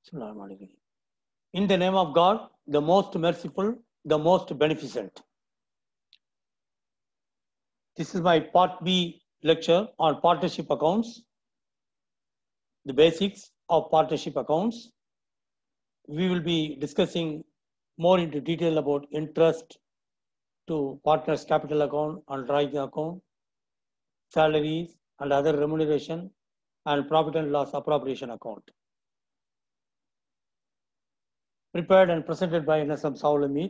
Bismillahirrahmanirrahim. In the name of God, the most merciful, the most beneficent. This is my part B lecture on partnership accounts, the basics of partnership accounts. We will be discussing more into detail about interest to partners capital account and drawing account, salaries and other remuneration, and profit and loss appropriation account. Prepared and presented by NSM Saulami.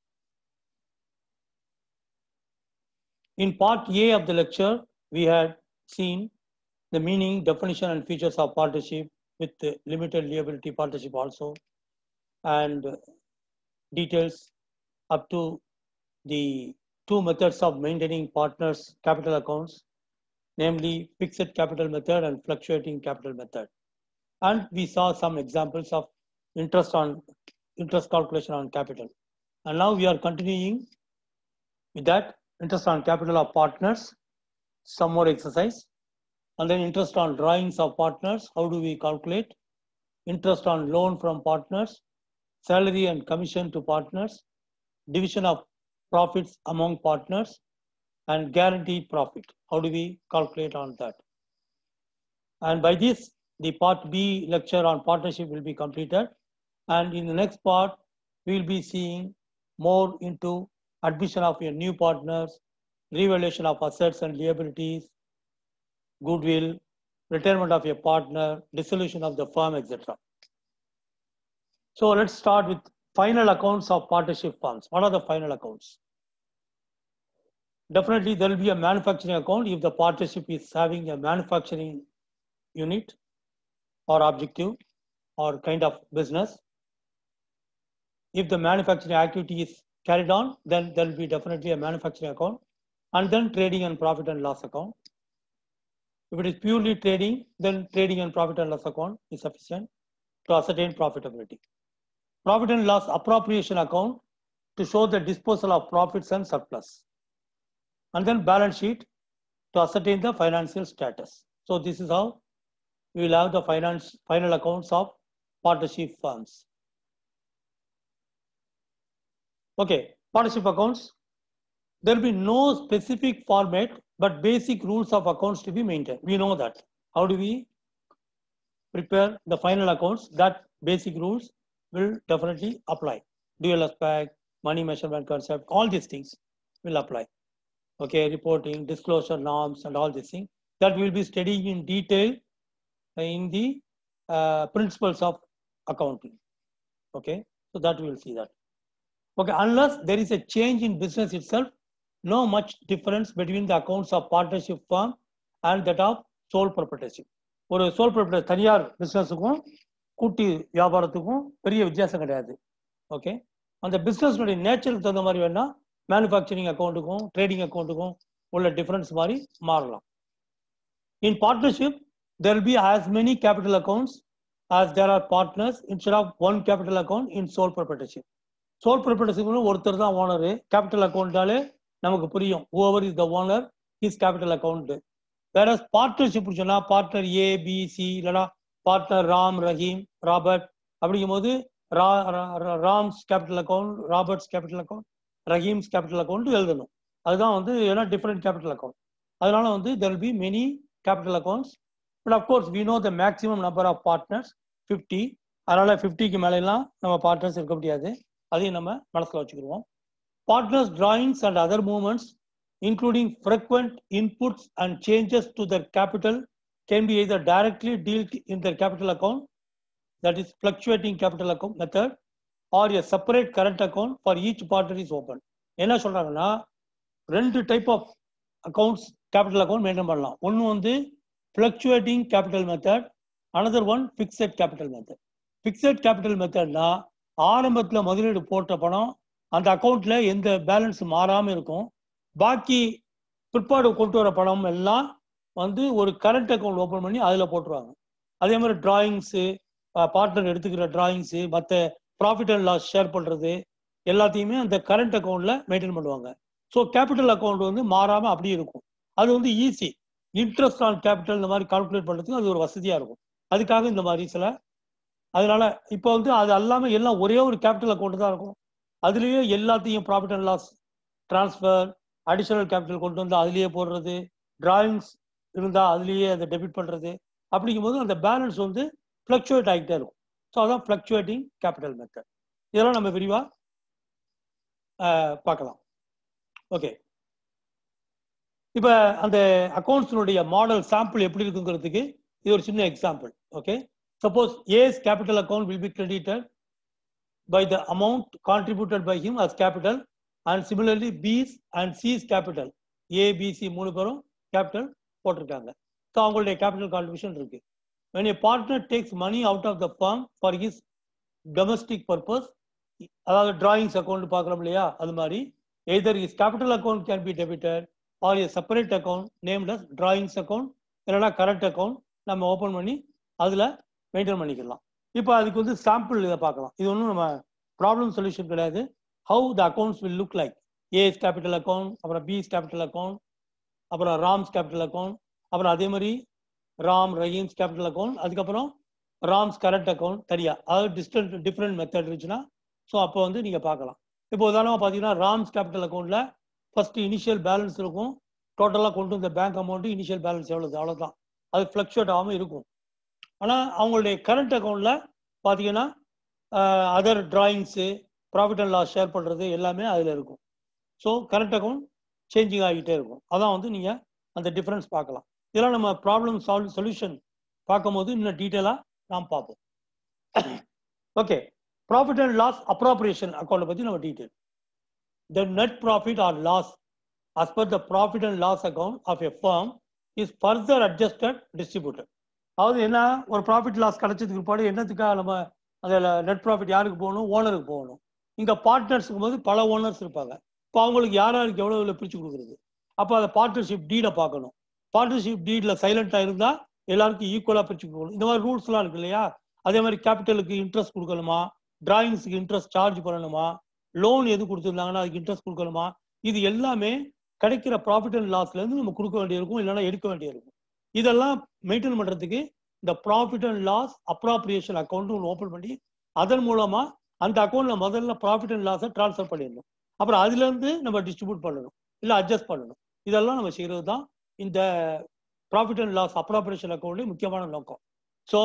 In part A of the lecture, we had seen the meaning, definition, and features of partnership with the limited liability partnership also, and details up to the two methods of maintaining partners' capital accounts, namely fixed capital method and fluctuating capital method. And we saw some examples of interest on interest calculation on capital. And now we are continuing with that interest on capital of partners, some more exercise, and then interest on drawings of partners. How do we calculate? Interest on loan from partners, salary and commission to partners, division of profits among partners, and guaranteed profit. How do we calculate on that? And by this, the part B lecture on partnership will be completed. And in the next part, we will be seeing more into admission of your new partners, revaluation of assets and liabilities, goodwill, retirement of your partner, dissolution of the firm, etc. So let's start with final accounts of partnership firms. What are the final accounts? Definitely, there will be a manufacturing account if the partnership is having a manufacturing unit or objective or kind of business. If the manufacturing activity is carried on, then there will be definitely a manufacturing account and then trading and profit and loss account. If it is purely trading, then trading and profit and loss account is sufficient to ascertain profitability. Profit and loss appropriation account to show the disposal of profits and surplus. And then balance sheet to ascertain the financial status. So this is how we will have the finance final accounts of partnership firms. Okay, partnership accounts. There will be no specific format, but basic rules of accounts to be maintained. We know that. How do we prepare the final accounts? That basic rules will definitely apply. Dual aspect, money measurement concept, all these things will apply. Okay, reporting, disclosure norms, and all these things that we will be studying in detail in the uh, principles of accounting. Okay, so that we will see that. Okay, unless there is a change in business itself, no much difference between the accounts of partnership firm and that of sole proprietorship. ஒரு sole proprietor தனியார் பிஸ்னஸுக்கும் கூட்டி வியாபாரத்துக்கும் பெரிய வித்தியாசம் கிடையாது okay அந்த பிஸ்னஸ்னுடைய நேச்சருக்கு தகுந்த மாதிரி வேணா மேனுஃபேக்சரிங் அக்கௌண்ட்டுக்கும் ட்ரேடிங் அக்கௌண்ட்டுக்கும் உள்ள டிஃபரன்ஸ் மாதிரி மாறலாம் in partnership there will be as many capital accounts as there are partners instead of one capital account in sole proprietorship sole ப்ரொப்ரைட்டர்ஷிப்னு ஒருத்தர் தான் ஓனரு கேபிட்டல் அக்கௌண்ட்டாலே நமக்கு புரியும் over is the owner is capital account வேற partnership சொன்னா partner A B C இல்லைனா partner Ram Rahim Robert அப்படிங்கும்போது Ram's capital account Robert's capital account Rahim's capital account எழுதணும் அதுதான் வந்து ஏன்னா டிஃப்ரெண்ட் கேபிட்டல் அக்கௌண்ட் அதனால வந்து there will be many capital accounts but of course we know the maximum number of partners fifty அதனால ஃபிஃப்டிக்கு மேலாம் நம்ம பார்ட்னர்ஸ் இருக்க முடியாது அதையும் நம்ம மனசில் வச்சுக்கிடுவோம் partners drawings and other movements including frequent inputs and changes to their capital can be either directly deal in their capital account that is fluctuating capital account method or a separate current account for each partner is open என்ன சொல்றாங்கன்னா ரெண்டு type of accounts capital account maintain பண்ணலாம் ஒன்று வந்து fluctuating capital method another one fixed capital method fixed capital மெத்தட்னா ஆரம்பத்தில் முதலீடு போட்ட பணம் அந்த அக்கௌண்ட்ல எந்த பேலன்ஸ் மாறாமல் இருக்கும் பாக்கி பிற்பாடு கொண்டு வர பணம் எல்லாம் வந்து ஒரு கரண்ட் அக்கௌண்ட் ஓப்பன் பண்ணி அதில் போட்டுருவாங்க அதே மாதிரி டிராயிங்ஸு பார்ட்னர் எடுத்துக்கிற டிராயிங்ஸு மற்ற ப்ராஃபிட் அண்ட் லாஸ் ஷேர் பண்ணுறது எல்லாத்தையுமே அந்த கரண்ட் அக்கௌண்ட்ல மெயின்டைன் பண்ணுவாங்க ஸோ கேபிட்டல் அக்கௌண்ட் வந்து மாறாமல் அப்படியே இருக்கும் அது வந்து ஈஸி இன்ட்ரெஸ்ட் ஆன் கேபிட்டல் இந்த மாதிரி கால்குலேட் பண்ணுறதுக்கு அது ஒரு வசதியாக இருக்கும் அதுக்காக இந்த மாதிரி சில அதனால இப்போ வந்து அது எல்லாமே எல்லாம் ஒரே ஒரு கேபிட்டல் அக்கௌண்ட் தான் இருக்கும் அதுலயே எல்லாத்தையும் profit and loss transfer additional capital கொண்டு வந்து அதுலயே போடுறது டிராயிங்ஸ் இருந்தா அதுலயே அதை டெபிட் பண்றது அப்படிங்கும்போது அந்த பேலன்ஸ் வந்து ஃப்ளக்சுவேட் ஆகிட்டே இருக்கும் ஸோ அதான் ஃப்ளக்சுவேட்டிங் கேபிட்டல் மெத்தட் இதெல்லாம் நம்ம விரிவா பார்க்கலாம் ஓகே இப்போ அந்த அக்கௌண்ட்ஸினுடைய மாடல் சாம்பிள் எப்படி இருக்குங்கிறதுக்கு இது ஒரு சின்ன example okay suppose A's capital account will be credited by the amount contributed by him as capital and similarly B's and C's capital A, B, C மூணு பேரும் capital போட்டிருக்காங்க ஸோ அவங்களுடைய கேபிட்டல் கான்ட்ரிபியூஷன் இருக்கு when a partner takes money out of the firm for his domestic purpose அதாவது drawings account பார்க்குறோம் இல்லையா அது மாதிரி either his capital account can be debited or a separate account named as drawings account இல்லைன்னா current account நம்ம open பண்ணி அதில் maintain பண்ணிக்கலாம் இப்போ அதுக்கு வந்து சாம்பிள் இதை பார்க்கலாம் இது ஒன்றும் நம்ம ப்ராப்ளம் சொல்யூஷன் கிடையாது how the accounts will look like A's capital account அப்புறம் பிஎஸ் கேபிட்டல் அக்கௌண்ட் அப்புறம் ராம்ஸ் கேபிட்டல் அக்கௌண்ட் அப்புறம் அதே மாதிரி ராம் ரஹீம்ஸ் கேபிட்டல் அக்கௌண்ட் அதுக்கப்புறம் ராம்ஸ் கரண்ட் அக்கௌண்ட் தனியா அதாவது டிஸ்டன்ட் டிஃப்ரெண்ட் மெத்தட் இருந்துச்சுன்னா ஸோ அப்போ வந்து நீங்கள் பார்க்கலாம் இப்போ உதாரணமாக பார்த்தீங்கன்னா ராம்ஸ் கேபிட்டல் அக்கௌண்ட்டில் ஃபர்ஸ்ட் இனிஷியல் பேலன்ஸ் இருக்கும் டோட்டலாக கொண்டு வந்த பேங்க் அமௌண்ட்டு இனிஷியல் பேலன்ஸ் எவ்வளவு அவ்வளோதான் அது ஃப்ளக்சுவேட் ஆகாமல் இருக்கும் ஆனால் அவங்களுடைய கரண்ட் அக்கௌண்ட்ல பார்த்தீங்கன்னா other drawings profit and loss share பண்ணுறது எல்லாமே அதில் இருக்கும் ஸோ கரண்ட் அக்கௌண்ட் சேஞ்சிங் ஆகிட்டே இருக்கும் அதான் வந்து நீங்கள் அந்த டிஃப்ரென்ஸ் பார்க்கலாம் இதெல்லாம் நம்ம ப்ராப்ளம் சால்வ் சொல்யூஷன் பார்க்கும்போது இன்னும் டீட்டெயிலாக நாம் பார்ப்போம் okay profit and loss appropriation அக்கௌண்ட்டை பற்றி நம்ம detail the net profit or loss as per the profit and loss account of a firm is further adjusted distributed அதாவது என்ன ஒரு ப்ராஃபிட் லாஸ் கிடைச்சதுக்கு பிற்பாடு என்னத்துக்காக நம்ம அதில் நெட் ப்ராஃபிட் யாருக்கு போகணும் ஓனருக்கு போகணும் இங்கே பார்ட்னர்ஸுக்கும் போது பல ஓனர்ஸ் இருப்பாங்க இப்போ அவங்களுக்கு யார் யாருக்கு எவ்வளோ எவ்வளோ பிரித்து கொடுக்குறது அப்போ அதை பார்ட்னர்ஷிப் டீடை பார்க்கணும் பார்ட்னர்ஷிப் டீடில் சைலண்டாக இருந்தால் எல்லாருக்கும் ஈக்குவலாக பிரித்து கொடுக்கணும் இந்த மாதிரி ரூல்ஸ்லாம் இருக்கு இல்லையா அதே மாதிரி கேபிட்டலுக்கு இன்ட்ரெஸ்ட் கொடுக்கணுமா டிராயிங்ஸுக்கு இன்ட்ரெஸ்ட் சார்ஜ் பண்ணணுமா லோன் எது கொடுத்துருந்தாங்கன்னா அதுக்கு இன்ட்ரெஸ்ட் கொடுக்கணுமா இது எல்லாமே கிடைக்கிற ப்ராஃபிட் அண்ட் லாஸ்ல இருந்து நம்ம கொடுக்க வேண்டியிருக்கும் இல்லைன்னா எடுக்க வேண்டியிருக்கும் இதெல்லாம் மெயின்டைன் பண்றதுக்கு இந்த profit and loss appropriation account ஒன்று ஓப்பன் பண்ணி அதன் மூலமா அந்த அக்கௌண்ட்ல முதல்ல ப்ராஃபிட் அண்ட் லாஸை ட்ரான்ஸ்ஃபர் பண்ணிடணும் அப்புறம் அதுல இருந்து நம்ம டிஸ்ட்ரிபியூட் பண்ணணும் இல்லை அட்ஜஸ்ட் பண்ணணும் இதெல்லாம் நம்ம செய்யறது தான் இந்த profit and loss appropriation account முக்கியமான நோக்கம் so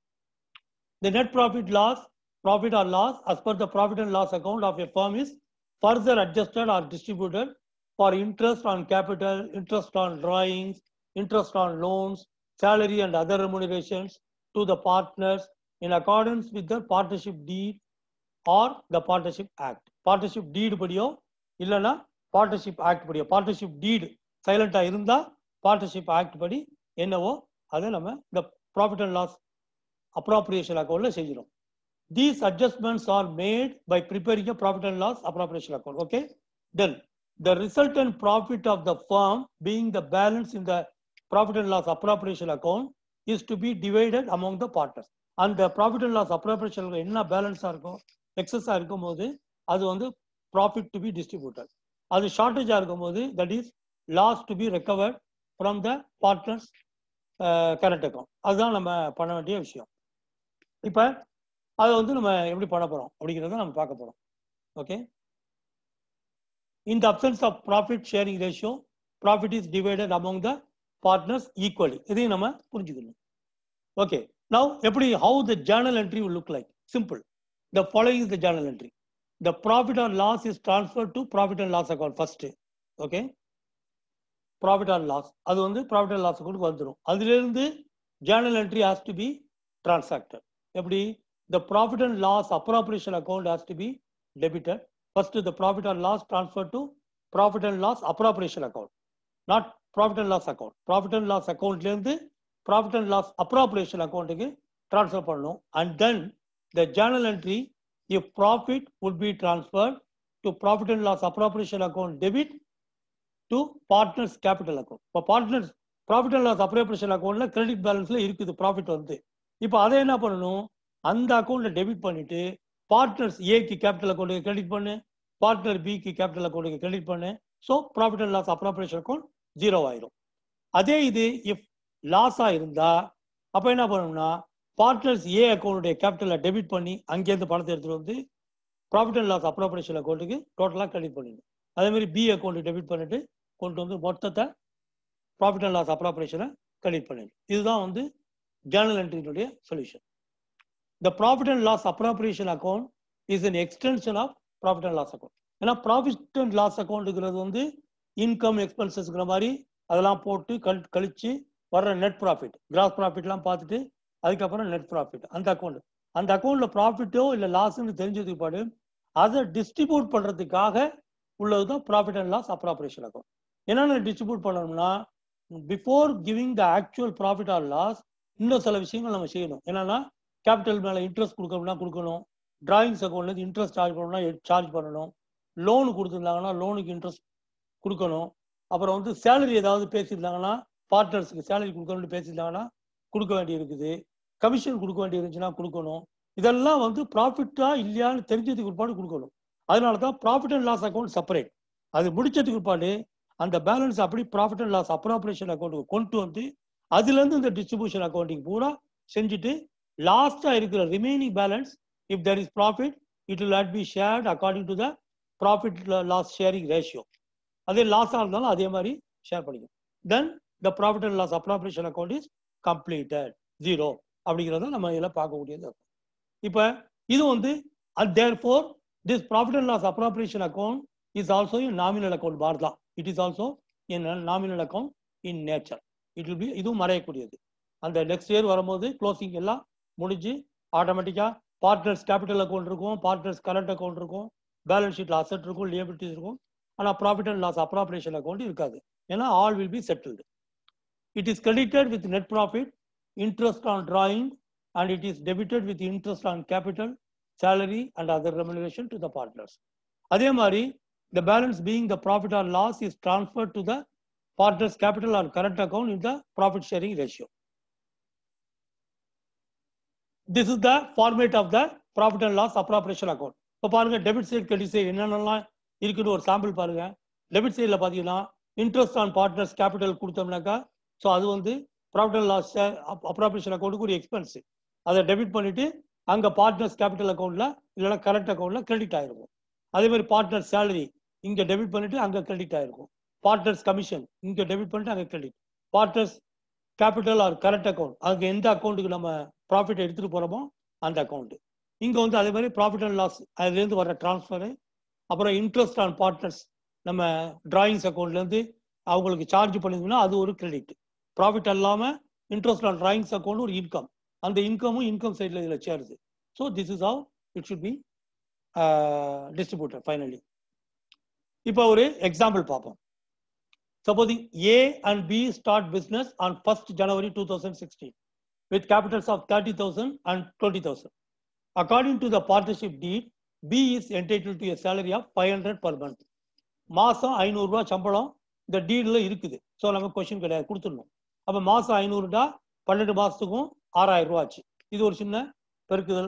the net profit loss profit or loss as per the profit and loss account of a firm is further adjusted or distributed for interest on capital, interest on drawings, interest on loans, salary and other remunerations to the partners in accordance with the partnership deed or the partnership act. Partnership deed படியோ இல்லைன்னா partnership act படியோ partnership deed சைலண்டா இருந்தா partnership act படி என்னவோ அதை நம்ம இந்த ப்ராஃபிட் அண்ட் லாஸ் அப்ராப்ரியேஷன் அக்கௌண்ட்ல செஞ்சிடும் these adjustments are made by preparing profit and loss appropriation account okay then the resultant profit of the firm being the balance in the profit and loss appropriation account is to be divided among the partners அந்த profit and loss appropriation என்ன பேலன்ஸாக இருக்கும் எக்ஸஸாக இருக்கும் போது அது வந்து profit to be distributed அது ஷார்ட்டேஜாக இருக்கும் போது that is loss to be recovered from the partners current account அதுதான் நம்ம பண்ண வேண்டிய விஷயம் இப்போ அதை வந்து நம்ம எப்படி பண்ண போகிறோம் அப்படிங்கிறத நம்ம பார்க்க போகிறோம் okay in the absence of profit sharing ratio profit is divided among the partners equally இதையும் நம்ம புரிஞ்சுக்கணும் ஓகே நவ் எப்படி how the journal entry will look like simple the following is the journal entry the profit or loss is transferred to profit and loss account first okay profit or loss அது வந்து profit and loss account வந்துடும் அதுல இருந்து journal entry has to be transacted எப்படி the profit and loss appropriation account has to be debited first the profit or loss transferred to profit and loss appropriation account not profit and loss account profit and loss account ல இருந்து profit and loss appropriation accountக்கு transfer பண்ணணும் and then the journal entry if profit would be transferred to profit and loss appropriation account debit to partners capital account இப்போ partners profit and loss appropriation accountல credit balanceல இருக்குது profit வந்து இப்போ அதை என்ன பண்ணணும் அந்த அக்கௌண்ட்ல டெபிட் பண்ணிட்டு பார்ட்னர்ஸ் ஏக்கு கேபிட்டல் அக்கௌண்ட்டுக்கு கிரெடிட் பண்ணு பார்ட்னர் பிக்கு கேபிட்டல் அக்கௌண்ட்டுக்கு கிரெடிட் பண்ணு so profit and loss appropriation account zero ஆயிரும் அதே இது இஃப் லாஸா இருந்தா அப்ப என்ன பண்ணணும்னா பார்ட்னர்ஸ் ஏ அக்கௌண்ட்டுடைய கேபிட்டலை டெபிட் பண்ணி அங்கேருந்து பணத்தை எடுத்துட்டு வந்து ப்ராஃபிட் அண்ட் லாஸ் அப்ராப்ரேஷன் அக்கௌண்ட்டுக்கு டோட்டலாக கிரெடிட் பண்ணிடணும் அதே மாதிரி பி அக்கௌண்ட் டெபிட் பண்ணிட்டு கொண்டு வந்து மொத்தத்தை ப்ராஃபிட் அண்ட் லாஸ் அப்ராப்ரேஷனை கிரெடிட் பண்ணிடணும் இதுதான் வந்து ஜேர்னல் என்ட்ரியினுடைய solution the profit and loss appropriation account is an extension of profit and loss account ஏன்னா ப்ராஃபிட் அண்ட் லாஸ் அக்கௌண்ட்டுங்கிறது வந்து இன்கம் எக்ஸ்பென்சஸ்ங்கிற மாதிரி அதெல்லாம் போட்டு கழி கழிச்சு வர்ற நெட் ப்ராஃபிட் கிராஸ் ப்ராஃபிட்லாம் பார்த்துட்டு அதுக்கப்புறம் நெட் ப்ராஃபிட் அந்த அக்கௌண்ட் அந்த அக்கௌண்ட்ல ப்ராஃபிட்டோ இல்லை லாஸ்ன்னு தெரிஞ்சதுக்கு பாடு அதை டிஸ்ட்ரிபியூட் பண்றதுக்காக உள்ளது தான் profit and loss appropriation account என்னென்ன டிஸ்ட்ரிபியூட் பண்ணணும்னா before giving the actual profit or loss இன்னும் சில விஷயங்கள் நம்ம செய்யணும் என்னன்னா கேபிட்டல் மேல இன்ட்ரெஸ்ட் கொடுக்கணும்னா கொடுக்கணும் டிராயிங்ஸ் அக்கௌண்ட்ல இன்ட்ரெஸ்ட் சார்ஜ் பண்ணணும்னா சார்ஜ் பண்ணணும் லோன் கொடுத்துருந்தாங்கன்னா லோனுக்கு இன்ட்ரெஸ்ட் கொடுக்கணும் அப்புறம் வந்து சேலரி ஏதாவது பேசியிருந்தாங்கன்னா பார்ட்னர்ஸுக்கு சேலரி கொடுக்கணும்னு பேசியிருந்தாங்கன்னா கொடுக்க வேண்டி இருக்குது கமிஷன் கொடுக்க வேண்டி இருந்துச்சுன்னா கொடுக்கணும் இதெல்லாம் வந்து ப்ராஃபிட்டா இல்லையான்னு தெரிஞ்சதுக்கு பிற்பாடு கொடுக்கணும் அதனால தான் profit and loss account separate அது முடிச்சதுக்கு பிற்பாடு அந்த பேலன்ஸ் அப்படி ப்ராஃபிட் அண்ட் லாஸ் அப்ராப்ரேஷன் அக்கௌண்ட்டுக்கு கொண்டு வந்து அதுலேருந்து இந்த டிஸ்ட்ரிபியூஷன் அக்கௌண்டிங் பூரா செஞ்சுட்டு லாஸ்டா இருக்கிற remaining balance if there is profit it will not be shared according to the profit loss sharing ratio அதே லாஸாக இருந்தாலும் அதே மாதிரி ஷேர் பண்ணிக்கும் then the profit and loss appropriation account is completed zero அப்படிங்கிறத நம்ம இதில் பார்க்கக்கூடியது இப்போ இது வந்து therefore this profit and loss appropriation account is also in nominal account பார் தான் it is also in nominal account in nature it will be இதுவும் மறையக்கூடியது அந்த நெக்ஸ்ட் இயர் வரும்போது க்ளோசிங் எல்லாம் முடிஞ்சு ஆட்டோமேட்டிக்காக பார்ட்னர்ஸ் கேபிட்டல் அக்கௌண்ட் இருக்கும் பார்ட்னர்ஸ் கரண்ட் அக்கௌண்ட் இருக்கும் பேலன்ஸ் ஷீட்ல அசெட் இருக்கும் லியபிலிட்டிஸ் இருக்கும் ஆனால் profit and loss appropriation account இருக்காது ஏன்னா all will be settled it is credited with net profit interest on drawing and it is debited with interest on capital salary and other remuneration to the partners. அதே மாதிரி the balance being the profit or loss is transferred to the partner's capital or current account in the profit sharing ratio. This is the format of the profit and loss appropriation account. இப்போ பாருங்க debit side credit side என்னென்னலாம் இருக்குன்னு ஒரு sample பாருங்க debit சைடில் பார்த்தீங்கன்னா interest on partners capital கொடுத்தோம்னாக்கா so அது வந்து ப்ராஃபிட் அண்ட் லாஸ் அப்ராப்ரேஷன் அக்கௌண்ட்டுக்கு ஒரு எக்ஸ்பென்ஸ் அதை டெபிட் பண்ணிட்டு அங்க பார்ட்னர்ஸ் கேபிட்டல் அக்கௌண்ட்ல இல்லைன்னா கரண்ட் அக்கௌண்ட்ல கிரெடிட் ஆயிருக்கும் அதே மாதிரி பார்ட்னர் சேலரி இங்க டெபிட் பண்ணிட்டு அங்க கிரெடிட் ஆயிருக்கும் பார்ட்னர்ஸ் கமிஷன் இங்க டெபிட் பண்ணிட்டு அங்க credit partners capital or current account அங்க எந்த அக்கௌண்ட்டுக்கு நம்ம ப்ராஃபிட் எடுத்துட்டு போறோமோ அந்த அக்கௌண்ட் இங்க வந்து அதே மாதிரி ப்ராஃபிட் அண்ட் லாஸ் அதுலேருந்து வர டிரான்ஸ்ஃபரு அப்புறம் இன்ட்ரெஸ்ட் ஆன் பார்ட்னர்ஸ் நம்ம டிராயிங்ஸ் அக்கௌண்ட்ல இருந்து அவங்களுக்கு சார்ஜ் பண்ணிருந்தோம்னா அது ஒரு கிரெடிட் ப்ராஃபிட் அல்லாம இன்ட்ரெஸ்ட் ஆன் டிராயிங்ஸ் அக்கௌண்ட் ஒரு இன்கம் அந்த இன்கமும் இன்கம் சைடில் இதில் சேருது so this is how it should be distributor finally இப்போ ஒரு எக்ஸாம்பிள் பார்ப்போம் supposing A and B start business on first January two thousand sixteen with capitals of thirty thousand and twenty thousand according to the partnership deed B is entitle to salary of five hundred per month மாதம் ஐநூறுரூவா சம்பளம் இந்த டீடில் இருக்குது so நம்ம question கிடையாது கொடுத்துடணும் அப்போ மாதம் ஐநூறுடா பன்னெண்டு மாதத்துக்கும் ஆறாயிரம் ரூபா ஆச்சு இது ஒரு சின்ன பெருக்குதல்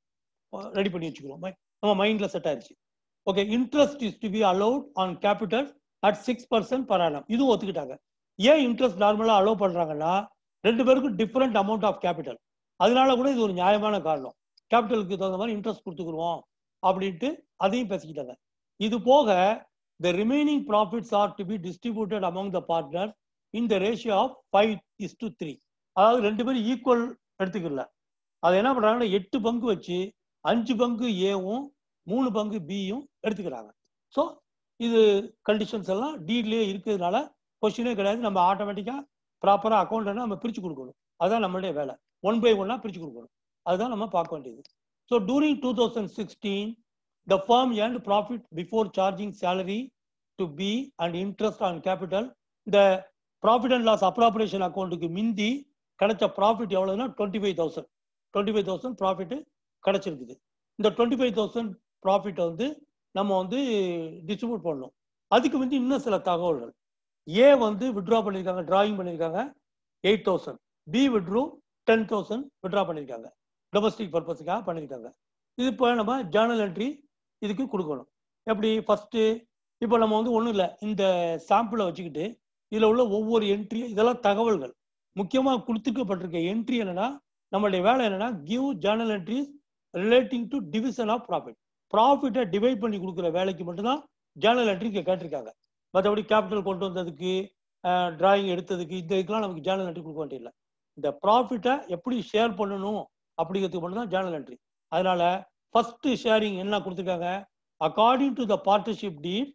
ரெடி பண்ணி வச்சுக்கிறோம் நம்ம மைண்ட்ல செட் ஆயிடுச்சு okay interest is to be allowed on capital at six percent per annum இதுவும் ஒத்துக்கிட்டாங்க ஏன் இன்ட்ரெஸ்ட் நார்மலாக அலோவ் பண்றாங்கன்னா ரெண்டு பேருக்கும் டிஃப்ரெண்ட் அமௌண்ட் ஆஃப் கேபிட்டல் அதனால கூட இது ஒரு நியாயமான காரணம் கேபிட்டலுக்கு தகுந்த மாதிரி இன்ட்ரெஸ்ட் கொடுத்துக்குருவோம் அப்படின்ட்டு அதையும் பேசிக்கிட்டாங்க இது போக the remaining profits are to be distributed among the partner in the ratio of five is to three அதாவது ரெண்டு பேரும் ஈக்குவல் எடுத்துக்கல அதை என்ன பண்றாங்கன்னா எட்டு பங்கு வச்சு அஞ்சு பங்கு ஏவும் மூணு பங்கு பியும் எடுத்துக்கிறாங்க ஸோ இது கண்டிஷன்ஸ் எல்லாம் டீட்லேயே இருக்கிறதுனால கொஸ்டினே கிடையாது நம்ம ஆட்டோமேட்டிக்காக ப்ராப்பராக அக்கௌண்ட் நம்ம பிரித்து கொடுக்கணும் அதுதான் நம்மளுடைய வேலை ஒன் பை ஒன்னாக பிரித்து கொடுக்கணும் அதுதான் நம்ம பார்க்க வேண்டியது so during two thousand sixteen the firm earned profit before charging salary to B and interest on capital இந்த ப்ராஃபிட் அண்ட் லாஸ் அப்ராபரேஷன் அக்கௌண்ட்டுக்கு மிந்தி கிடைச்ச ப்ராஃபிட் எவ்வளவுன்னா twenty five thousand twenty five thousand profit கிடைச்சிருக்குது இந்த டுவெண்ட்டி ஃபைவ் தௌசண்ட் ப்ராஃபிட்டை வந்து நம்ம வந்து டிஸ்ட்ரிபியூட் பண்ணணும் அதுக்கு வந்து இன்னும் சில தகவல்கள் ஏ வந்து விட்ரா பண்ணியிருக்காங்க டிராயிங் பண்ணியிருக்காங்க eight thousand B withdrew ten thousand withdraw பண்ணியிருக்காங்க டொமஸ்டிக் பர்பஸுக்காக பண்ணியிருக்காங்க இது இப்போ நம்ம ஜேர்னல் என்ட்ரி இதுக்கு கொடுக்கணும் எப்படி ஃபர்ஸ்ட்டு இப்போ நம்ம வந்து ஒன்றும் இல்லை இந்த சாம்பிளை வச்சுக்கிட்டு இதில் உள்ள ஒவ்வொரு என்ட்ரி இதெல்லாம் தகவல்கள் முக்கியமாக கொடுத்துக்கப்பட்டிருக்க என்ட்ரி என்னன்னா நம்மளுடைய வேலை என்னன்னா give journal entries relating to division of profit ப்ராஃபிட்டை டிவைட் பண்ணி கொடுக்குற வேலைக்கு மட்டும்தான் ஜேர்னல் என்ட்ரி கேட்டிருக்காங்க மற்றபடி கேபிட்டல் கொண்டு வந்ததுக்கு டிராயிங் எடுத்ததுக்கு இந்த இதுக்கெல்லாம் நமக்கு ஜேர்னல் என்ட்ரி கொடுக்க வேண்டியதில்லை இந்த ப்ராஃபிட்டை எப்படி ஷேர் பண்ணணும் அப்படிங்கிறதுக்கு மட்டும் தான் ஜேர்னல் என்ட்ரி அதனால ஃபர்ஸ்ட் ஷேரிங் என்ன கொடுத்துருக்காங்க according to the partnership deed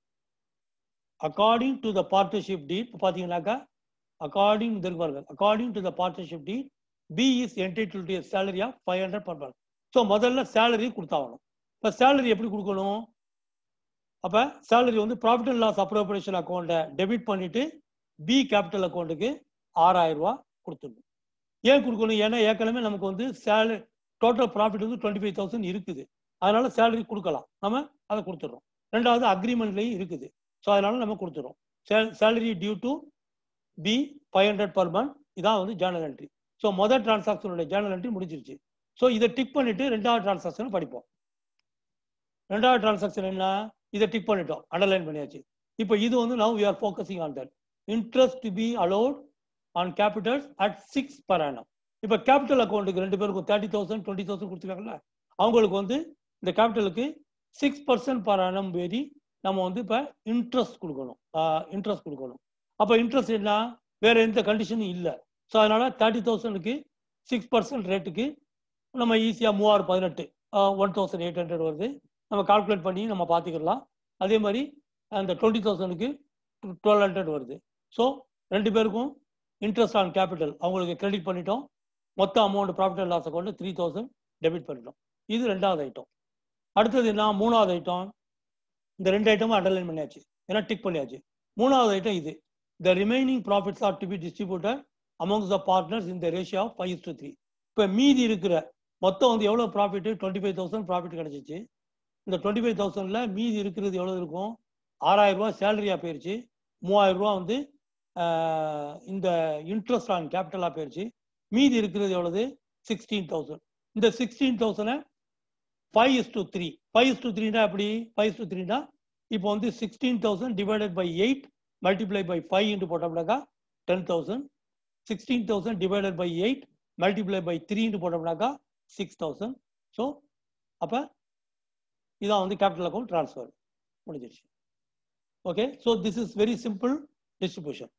according to the partnership deed பார்த்தீங்கன்னாக்கா அக்கார்டிங் பாருங்க according to the partnership deed B is entitle to salary of five hundred per month so முதல்ல salary கொடுத்தாகணும் இப்போ salary எப்படி கொடுக்கணும் அப்போ சேலரி வந்து ப்ராஃபிட் அண்ட் லாஸ் அப்ரோப்ரேஷன் அக்கௌண்ட்டை டெபிட் பண்ணிட்டு பி கேபிட்டல் அக்கௌண்ட்டுக்கு ஆறாயிரம் ரூபா கொடுத்துடணும் ஏன் கொடுக்கணும் ஏன்னா ஏற்கனவே நமக்கு வந்து சேலரி டோட்டல் ப்ராஃபிட் வந்து டுவெண்ட்டி ஃபைவ் தௌசண்ட் இருக்குது அதனால சேலரி கொடுக்கலாம் நம்ம அதை கொடுத்துட்றோம் ரெண்டாவது அக்ரிமெண்ட்லையும் இருக்குது ஸோ அதனால நம்ம கொடுத்துறோம் salary due to B five hundred per month இதான் வந்து ஜேர்னல் என்ட்ரி ஸோ மொதல் டிரான்சாக்ஷனுடைய ஜேர்னல் என்ட்ரி முடிஞ்சிருச்சு ஸோ இதை டிக் பண்ணிட்டு ரெண்டாவது டிரான்சாக்ஷன் படிப்போம் ரெண்டாவது டிரான்சாக்ஷன் என்ன இதை டிக் பண்ணிட்டோம் அண்டர்லைன் பண்ணியாச்சு இப்போ இது வந்து now we are focusing on that interest to be allot on capitals at six per annum இப்போ கேபிட்டல் அக்கௌண்ட்டுக்கு ரெண்டு பேருக்கும் தேர்ட்டி தௌசண்ட் டுவெண்ட்டி தௌசண்ட் கொடுத்துருக்காங்கல்ல அவங்களுக்கு வந்து இந்த கேபிட்டலுக்கு six percent per annum very நம்ம வந்து இப்போ இன்ட்ரெஸ்ட் கொடுக்கணும் இன்ட்ரெஸ்ட் கொடுக்கணும் அப்போ இன்ட்ரெஸ்ட் என்ன வேற எந்த கண்டிஷனும் இல்லை ஸோ அதனால தேர்ட்டி தௌசண்ட்க்கு சிக்ஸ் பர்சன்ட் ரேட்டுக்கு நம்ம ஈஸியாக மூவாயிரம் பதினெட்டு ஒன் தௌசண்ட் எயிட் ஹண்ட்ரட் வருது நம்ம கால்குலேட் பண்ணி நம்ம பார்த்துக்கலாம் அதே மாதிரி அந்த டுவெண்ட்டி தௌசண்ட்க்கு டுவெல் ஹண்ட்ரட் வருது ஸோ ரெண்டு பேருக்கும் இன்ட்ரெஸ்ட் ஆன் கேபிட்டல் அவங்களுக்கு கிரெடிட் பண்ணிட்டோம் மொத்த amount profit and loss account three thousand debit பண்ணிட்டோம் இது ரெண்டாவது ஐட்டம் அடுத்தது என்ன மூணாவது ஐட்டம் இந்த ரெண்டு ஐட்டமும் அண்டர்லைன் பண்ணியாச்சு ஏன்னா டிக் பண்ணியாச்சு மூணாவது ஐட்டம் இது the remaining profits are to be distributed amongst the partners இந்த ratio of five to three இப்போ மீதி இருக்கிற மொத்தம் வந்து எவ்வளோ profit twenty five thousand profit கிடைச்சிச்சு இந்த டுவெண்ட்டி ஃபைவ் தௌசண்ட்ல மீதி இருக்கிறது எவ்வளோ இருக்கும் ஆறாயிரம் ரூபா சேலரியாக போயிருச்சு மூவாயிரம் ரூபா வந்து இந்த இன்ட்ரெஸ்ட் ஆன் கேபிட்டலாக போயிருச்சு மீதி இருக்கிறது எவ்வளவு சிக்ஸ்டீன் தௌசண்ட் இந்த சிக்ஸ்டீன் தௌசண்டை five is to three five is to த்ரீனா எப்படி ஃபைவ் இஸ் டு த்ரீனா இப்போ வந்து sixteen thousand divided by eight multiply by five into போட்டோம்னாக்கா ten thousand sixteen thousand divided by eight multiply by three into போட்டோம்னாக்கா six thousand so அப்போ இதான் வந்து கேபிட்டல் அக்கௌண்ட் ட்ரான்ஸ்ஃபர் முடிஞ்சிருச்சு okay so this is very simple distribution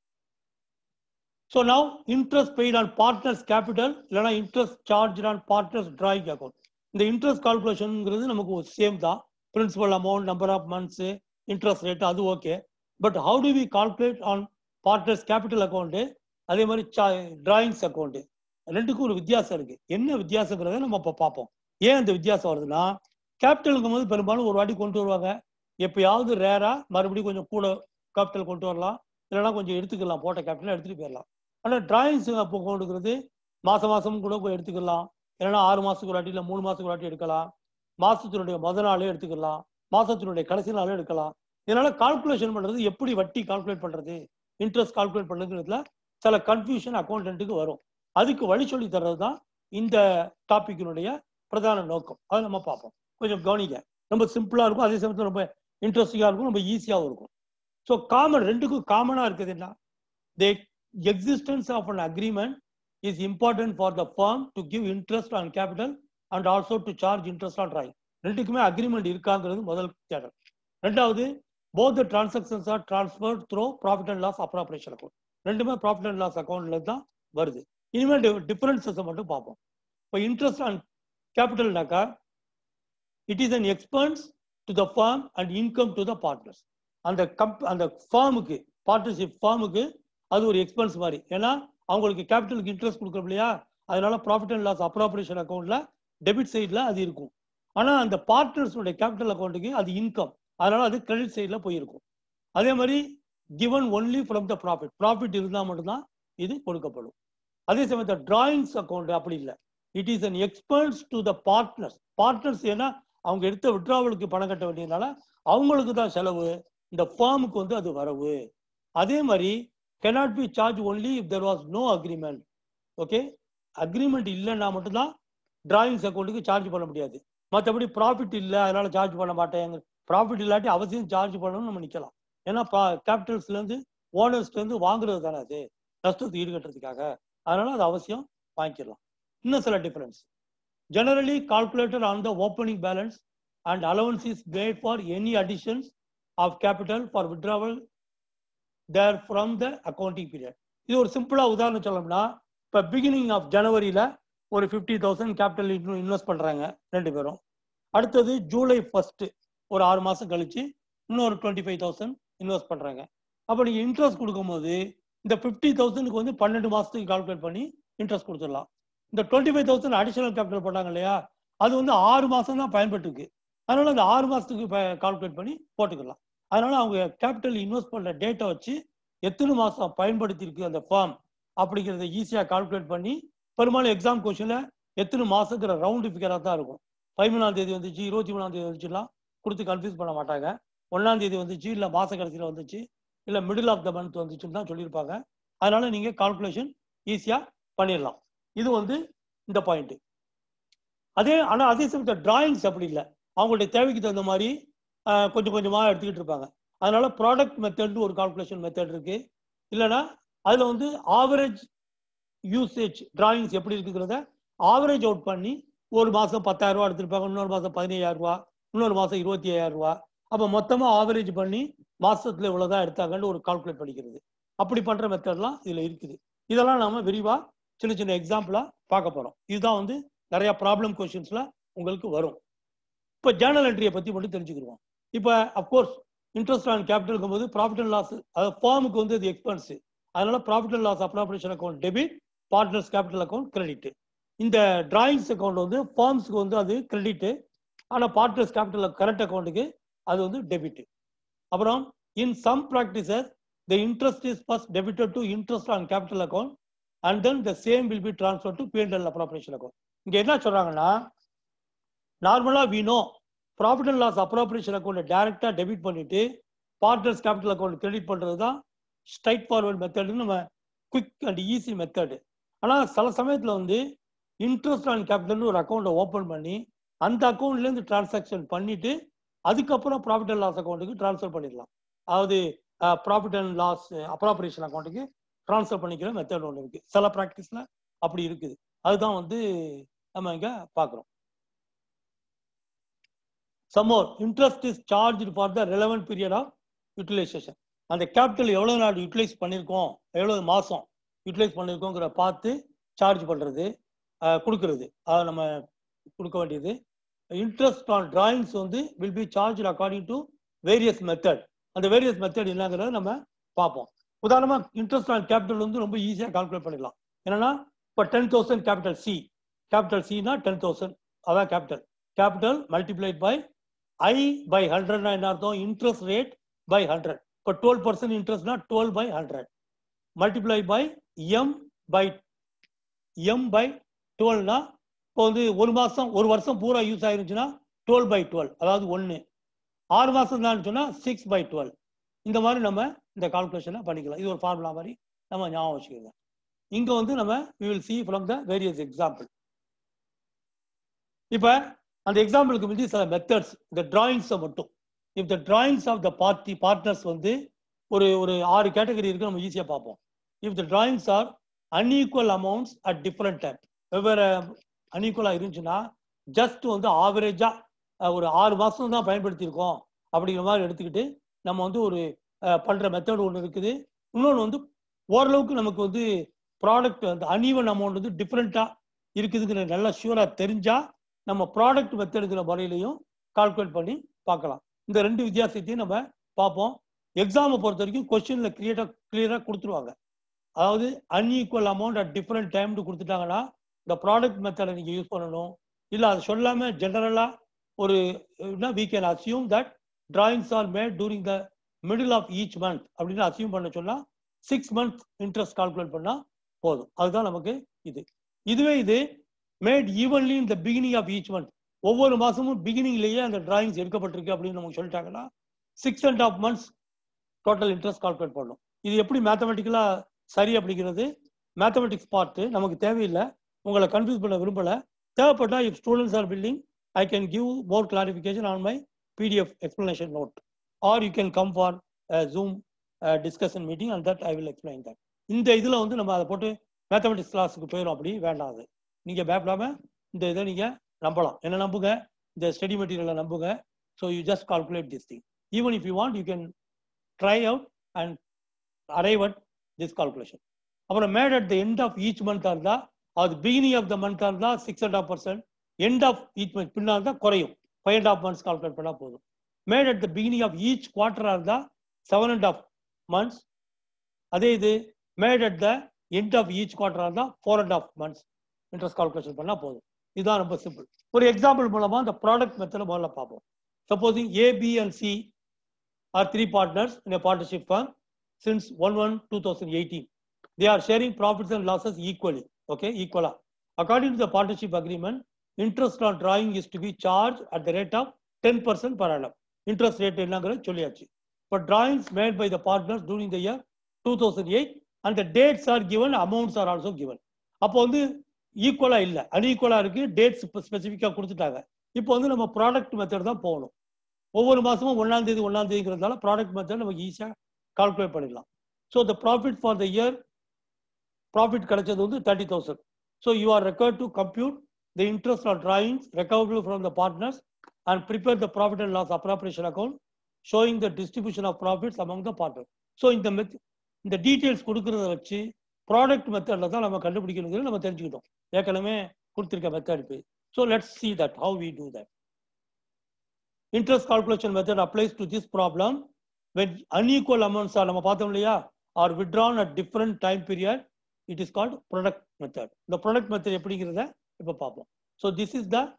so now interest paid on partners capital இல்லைனா interest charge on partners drawing account இந்த interest கால்குலேஷனுங்கிறது நமக்கு same தான் principal amount number of months interest rate அது okay but how do we calculate on partners capital account அதே மாதிரி drawings account ரெண்டுக்கும் ஒரு வித்தியாசம் இருக்கு என்ன வித்தியாசங்கிறத நம்ம இப்போ பார்ப்போம் ஏன் இந்த வித்தியாசம் வருதுன்னா கேபிட்டலுங்கும் போது பெரும்பாலும் ஒரு வாட்டி கொண்டு வருவாங்க எப்பயாவது ரேரா மறுபடியும் கொஞ்சம் கூட கேபிட்டல் கொண்டு வரலாம் இல்லைன்னா கொஞ்சம் எடுத்துக்கலாம் போட்ட கேபிட்டல் எடுத்துட்டு போயிடலாம் ஆனால் டிராயிங்ஸ் அப்போ கொண்டுக்கிறது மாசம் மாசம் கூட போய் எடுத்துக்கலாம் இல்லைன்னா ஆறு மாசத்துக்கு ஒரு வாட்டி இல்லை மூணு மாசத்துக்கு ஒரு வாட்டி எடுக்கலாம் மாசத்தினுடைய முத நாளே எடுத்துக்கலாம் மாசத்தினுடைய கடைசி நாளே எடுக்கலாம் இதனால கால்குலேஷன் பண்றது எப்படி வட்டி கால்குலேட் பண்றது இன்ட்ரெஸ்ட் கால்குலேட் பண்றதுங்கிறதுல சில கன்ஃபியூஷன் அக்கௌண்டன்ட்டுக்கு வரும் அதுக்கு வழி சொல்லி தர்றது தான் இந்த டாபிக்கினுடைய பிரதான நோக்கம் அதை நம்ம பார்ப்போம் கொஞ்சம் கவனிக்க ரொம்ப சிம்பிளா இருக்கும் அதே சமயத்தில் ரொம்ப இன்ட்ரெஸ்டிங்கா இருக்கும் ரொம்ப ஈஸியாகவும் இருக்கும் ஸோ காமன் ரெண்டுக்கும் காமனா இருக்குது என்ன the existence of an agreement is important for the firm to give interest on capital and also to charge interest on drawing ரெண்டுக்குமே அக்ரிமெண்ட் இருக்காங்கிறது முதல் தேடல் ரெண்டாவது both the transactions are transfer through profit and loss appropriation account ரெண்டுமே profit and loss அக்கௌண்ட்ல தான் வருது இனிமேல் டிஃபரன்சஸை மட்டும் பார்ப்போம் இப்போ இன்ட்ரெஸ்ட் ஆன் கேபிட்டல்னாக்கா it is an expense to the firm and income to the partners அந்த கம்ப் அந்த ஃபார்முக்கு பார்ட்னர்ஷிப் ஃபார்முக்கு அது ஒரு எக்ஸ்பென்ஸ் மாதிரி ஏன்னா அவங்களுக்கு கேபிட்டலுக்கு இன்ட்ரெஸ்ட் கொடுக்குறோம் இல்லையா அதனால ப்ராஃபிட் அண்ட் லாஸ் அப்ராப்ரேஷன் அக்கௌண்ட்ல டெபிட் சைடில் அது இருக்கும் ஆனால் அந்த பார்ட்னர்ஸுடைய கேபிட்டல் அக்கௌண்ட்டுக்கு அது இன்கம் அதனால அது கிரெடிட் சைடில் போயிருக்கும் அதே மாதிரி given only from the profit profit இருந்தால் மட்டும்தான் இது கொடுக்கப்படும் அதே சமயத்தில் டிராயிங்ஸ் அக்கௌண்ட் அப்படி இல்லை it is an expense to the partners partners ஏன்னா அவங்க எடுத்த விட்ராவலுக்கு பணம் கட்ட வேண்டியதுனால அவங்களுக்கு தான் செலவு இந்த ஃபார்முக்கு வந்து அது வரவு அதே மாதிரி cannot be charge only if there was no agreement okay agreement இல்லைன்னா மட்டும்தான் டிராயிங்ஸ் அக்கௌண்ட்டுக்கு சார்ஜ் பண்ண முடியாது மற்றபடி ப்ராஃபிட் இல்லை அதனால சார்ஜ் பண்ண மாட்டேங்க ப்ராஃபிட் இல்லாட்டி அவசியம் சார்ஜ் பண்ணணும்னு நம்ம நிற்கலாம் ஏன்னா கேபிட்டல்ஸ்லேருந்து ஓனர்ஸ்லேருந்து வாங்குறது தானே அது நஷ்டத்தை ஈடுகட்டுறதுக்காக அதனால அது அவசியம் வாங்கிக்கலாம் இன்னும் சில difference generally calculated on the opening balance and allowance is made for any additions of capital for withdrawal there from the accounting period இது ஒரு சிம்பிளா உதாரணம் சொல்லணும்னா இப்போ பிகினிங் ஆஃப் ஜனவரியில ஒரு ஃபிஃப்டி தௌசண்ட் கேபிட்டல் இன்வெஸ்ட் பண்றாங்க ரெண்டு பேரும் அடுத்தது ஜூலை ஃபர்ஸ்ட் ஒரு ஆறு மாசம் கழிச்சு இன்னொரு டுவெண்ட்டி ஃபைவ் தௌசண்ட் இன்வெஸ்ட் பண்றாங்க அப்போ நீங்க இன்ட்ரெஸ்ட் கொடுக்கும்போது இந்த ஃபிஃப்டி தௌசண்ட்க்கு வந்து பன்னெண்டு மாசத்துக்கு கால்குலேட் பண்ணி இன்ட்ரெஸ்ட் கொடுத்துடலாம் இந்த twenty five thousand additional capital போட்டாங்க இல்லையா அது வந்து ஆறு மாசம் தான் பயன்பட்டுருக்கு அதனால அந்த ஆறு மாசத்துக்கு கால்குலேட் பண்ணி போட்டுக்கலாம் அதனால அவங்க கேபிட்டல் இன்வெஸ்ட் பண்ற டேட்டை வச்சு எத்தனை மாசம் பயன்படுத்தி இருக்கு அந்த ஃபார்ம் அப்படிங்கிறத ஈஸியா கால்குலேட் பண்ணி பெரும்பாலும் எக்ஸாம் கொஸ்டின்ல எத்தனை மாசங்கிற ரவுண்டு ஃபிகராக தான் இருக்கும் பதிமூணாம் தேதி வந்துச்சு இருபத்தி மூணாம் தேதி வந்துச்சுலாம் கொடுத்து கன்ஃபியூஸ் பண்ண மாட்டாங்க ஒன்னாம் தேதி வந்துச்சு இல்ல மாச கடைசியில் வந்துச்சு இல்ல மிடில் ஆஃப் த மந்த் வந்துச்சுன்னு தான் சொல்லியிருப்பாங்க அதனால நீங்க கால்குலேஷன் ஈஸியா பண்ணிடலாம் இது வந்து இந்த பாயிண்ட் அதே ஆனா அதே சமயத்தில் டிராயிங்ஸ் அப்படி இல்லை அவங்களுடைய தேவைக்கு தகுந்த மாதிரி ஆஹ், கொஞ்சம் கொஞ்சமா எடுத்துக்கிட்டு இருப்பாங்க அதனால ப்ராடக்ட் மெத்தட்னு ஒரு கால்குலேஷன் மெத்தட் இருக்கு இல்லைன்னா அதுல வந்து ஆவரேஜ் யூசேஜ் டிராயிங்ஸ் எப்படி இருக்குங்கிறத ஆவரேஜ் அவுட் பண்ணி ஒரு மாசம் பத்தாயிரம் ரூபா எடுத்திருப்பாங்க இன்னொரு மாசம் பதினையாயிரம் ரூபா இன்னொரு மாசம் இருபத்தி ஐயாயிரம் ரூபா அப்ப மொத்தமா ஆவரேஜ் பண்ணி மாசத்துல இவ்வளவுதான் எடுத்தாங்கன்னு ஒரு கால்குலேட் பண்ணிக்கிறது அப்படி பண்ற மெத்தட்லாம் இதுல இருக்குது இதெல்லாம் நாம விரிவா சின்ன சின்ன எக்ஸாம்பிளா பார்க்க போறோம் இதுதான் வந்து நிறைய ப்ராப்ளம் கொஸ்டின்ஸ்ல உங்களுக்கு வரும் இப்போ ஜேர்னல் என்ட்ரியை பத்தி மட்டும் தெரிஞ்சுக்கிடுவோம் இப்போ அப்கோர்ஸ் இன்ட்ரெஸ்ட் ஆன் கேபிட்டல் போது ப்ராஃபிட் அண்ட் லாஸ் அதாவது ஃபார்முக்கு வந்து இது எக்ஸ்பென்ஸ் அதனால profit and loss appropriation account debit partners capital account credit இந்த டிராயிங்ஸ் அக்கௌண்ட் வந்து ஃபார்ம்ஸ்க்கு வந்து அது கிரெடிட் ஆனால் பார்ட்னர்ஸ் கேபிட்டல் கரண்ட் அக்கௌண்ட்டுக்கு அது வந்து டெபிட் அப்புறம் in some practices the interest is first debited to interest on capital account and then the same will be transfer to PNL appropriation account இங்க என்ன சொல்றாங்கன்னா நார்மலா we know profit and loss appropriation account டைரக்டா debit பண்ணிட்டு partners capital account credit பண்றது தான் straight forward மெத்தட்னு நம்ம quick and easy method ஆனால் சில சமயத்தில் வந்து இன்ட்ரெஸ்ட் ஆன் கேபிட்டல்னு ஒரு அக்கௌண்ட்டை ஓப்பன் பண்ணி அந்த அக்கௌண்ட்லேருந்து டிரான்சாக்ஷன் பண்ணிட்டு அதுக்கப்புறம் ப்ராஃபிட் அண்ட் லாஸ் அக்கௌண்ட்டுக்கு ட்ரான்ஸ்ஃபர் பண்ணிடலாம் அதாவது ப்ராஃபிட் அண்ட் லாஸ் அப்ராப்ரேஷன் அக்கௌண்ட்டுக்கு ட்ரான்ஸ்ஃபர் பண்ணிக்கிற மெத்தட் ஒன்று இருக்கு சில ப்ராக்டிஸில் அப்படி இருக்குது அதுதான் வந்து நம்ம இங்கே பார்க்குறோம் some more interest is charge for the relevant period of utilization அந்த கேபிட்டல் எவ்வளவு நாள் யூட்டிலைஸ் பண்ணியிருக்கோம் எவ்வளவு மாசம் யூட்டிலைஸ் பண்ணியிருக்கோங்கிற பார்த்து சார்ஜ் பண்றது அஹ், கொடுக்கறது அதை நம்ம கொடுக்க வேண்டியது இன்ட்ரெஸ்ட் ஆன் டிராயிங்ஸ் வந்து will be charge according to various method அந்த வேரியஸ் மெத்தட் என்னங்கிறத நம்ம பார்ப்போம் உதாரணமா இன்ட்ரெஸ்ட் ஆன் கேபிட்டல் வந்து ரொம்ப ஈஸியாக கால்குலேட் பண்ணிடலாம் என்னன்னா இப்போ ten thousand capital C capital சினா டென் தௌசண்ட் அதான் capital capital multiplied by I by ஹண்ட்ரட்னா என்ன அர்த்தம் இன்ட்ரெஸ்ட் ரேட் பை ஹண்ட்ரட் இப்போ டுவெல் பர்சன்ட் இன்ட்ரெஸ்ட்னா twelve by hundred multiply by M by M by டுவெல்னா இப்போ வந்து ஒரு மாசம் ஒரு வருஷம் பூரா யூஸ் ஆயிருந்துச்சுன்னா டுவெல் பை டுவெல் அதாவது ஒன்று ஆறு மாசம் தான் சொன்னா சிக்ஸ் பை டுவெல் இந்த மாதிரி நம்ம இந்த கால்குலேஷனை பண்ணிக்கலாம் இது ஒரு ஃபார்முலா மாதிரி நம்ம ஞாபகம் வச்சுக்கோங்க இங்க வந்து நம்ம we will see from the various example இப்ப அந்த எக்ஸாம்பிளுக்கு முந்தி சில மெத்தட்ஸ் இந்த டிராயிங்ஸை மட்டும் if the drawings of the party partners வந்து ஒரு ஒரு ஆறு கேட்டகரி இருக்கு நம்ம ஈஸியாக பார்ப்போம் if the drawings are unequal amounts at different time வெவ்வேறு அன்ஈக்குவலாக இருந்துச்சுன்னா ஜஸ்ட் வந்து ஆவரேஜா ஒரு ஆறு மாசம் தான் பயன்படுத்தியிருக்கோம் அப்படிங்கிற மாதிரி எடுத்துக்கிட்டு நம்ம வந்து ஒரு அஹ், பண்ற மெத்தட் ஒன்று இருக்குது இன்னொன்று வந்து ஓரளவுக்கு நமக்கு வந்து ப்ராடக்ட் அந்த அன்ஈவன் அமௌண்ட் வந்து டிஃப்ரெண்டா இருக்குதுங்கிற நல்லா ஷூரா தெரிஞ்சா நம்ம ப்ராடக்ட் மெத்தடுங்கிற முறையிலையும் கால்குலேட் பண்ணி பார்க்கலாம் இந்த ரெண்டு வித்தியாசத்தையும் நம்ம பார்ப்போம் எக்ஸாமை பொறுத்த வரைக்கும் கொஸ்டின்ல கிளியரா கிளியரா கொடுத்துருவாங்க அதாவது அன்ஈக்குவல் அமௌண்ட் அட் டிஃப்ரெண்ட் டைம்னு கொடுத்துட்டாங்கன்னா இந்த ப்ராடக்ட் மெத்தடை நீங்க யூஸ் பண்ணணும் இல்ல அது சொல்லாம ஜெனரலா ஒரு we can assume that drawings are made during the middle of each month அப்படின்னு அசியூம் பண்ண சொன்னா சிக்ஸ் மந்த் இன்ட்ரெஸ்ட் கால்குலேட் பண்ணா போதும் அதுதான் நமக்கு இது இதுவே இது made evenly in the beginning of each month ஒவ்வொரு மாசமும் பிகினிங்லேயே அந்த டிராயிங்ஸ் எடுக்கப்பட்டிருக்கு அப்படின்னு நமக்கு சொல்லிட்டாங்கன்னா six and half months total interest calculate பண்ணணும் இது எப்படி மேத்தமெட்டிக்கலா சரி அப்படிங்கிறது மேத்தமெட்டிக்ஸ் பார்த்து நமக்கு தேவையில்லை உங்களை கன்ஃபியூஸ் பண்ண விரும்பல தேவைப்பட்டா if students are building I can give more clarification on my PDF explanation note or you can come for Zoom discussion meeting and that I will explain that இந்த இதுல வந்து நம்ம அதை போட்டு மேத்தமெட்டிக்ஸ் கிளாஸுக்கு போயிடும் அப்படி வேண்டாம் அது நீங்க பயப்படாம இந்த இதை நீங்க நம்பலாம் என்ன நம்புங்க இந்த ஸ்டடி மெட்டீரியலை நம்புங்க so you just calculate this thing even if you want you can try out and arrive at this calculation அப்புறம் made at the end of each மந்த்தாக இருந்தா அது பிகினிங் ஆஃப் த மந்த்தாக இருந்தா six and half percent end of each month பின்னா இருந்தா குறையும் five and half months calculate பண்ணா போதும் made at the beginning of each குவார்டரா இருந்தா செவன் அண்ட் ஆஃப் மந்த்ஸ் அதே இது mat at the end of each குவார்டரா இருந்தா four and half months interest calculation பண்ணா போதும் இதுதான் ரொம்ப சிம்பிள் ஒரு எக்ஸாம்பிள் மூலமா இந்த ப்ராடக்ட் மெத்தட முதல்ல பார்ப்போம் supposing A B and C are three partners in a partnership firm since 1 1 2018 they are sharing profits and losses equally okay equal according to the partnership agreement interest on drawing is to be charged at the rate of 10% per annum interest rate என்னங்கிறது சொல்லியாச்சு but drawings made by the partners during the year 2008 and the dates are given amounts are also given அப்போ வந்து ஈக்குவலா இல்ல அன்ஈக்குவலா இருக்கு dates ஸ்பெசிஃபிக்கா கொடுத்துட்டாங்க இப்போ வந்து நம்ம ப்ராடக்ட் மெத்தட் தான் போகணும் ஒவ்வொரு மாசமும் ஒன்னாம் தேதி ஒன்னாம் தேதிங்கிறதால ப்ராடக்ட் மெத்தட் நமக்கு ஈஸியா கால்குலேட் பண்ணிடலாம் so the profit for the year profit கிடைச்சது வந்து thirty thousand so you are required to compute the interest or drawings recoverable from the partners and prepare the profit and loss appropriation account showing the distribution of profits among the partner so இந்த மெத் இந்த details கொடுக்கறத வச்சு product மெத்தடில் தான் நம்ம கண்டுபிடிக்கணுங்கிறது நம்ம தெரிஞ்சுக்கிட்டோம் ஏற்கனவே கொடுத்துருக்க மெத்தட் போய் so let's see that how we do that interest calculation method applies to this problem when unequal amounts are நம்ம பார்த்தோம் இல்லையா are withdrawn at different time period it is called product method the product method எப்படிங்கிறத இப்ப பார்ப்போம் so this is the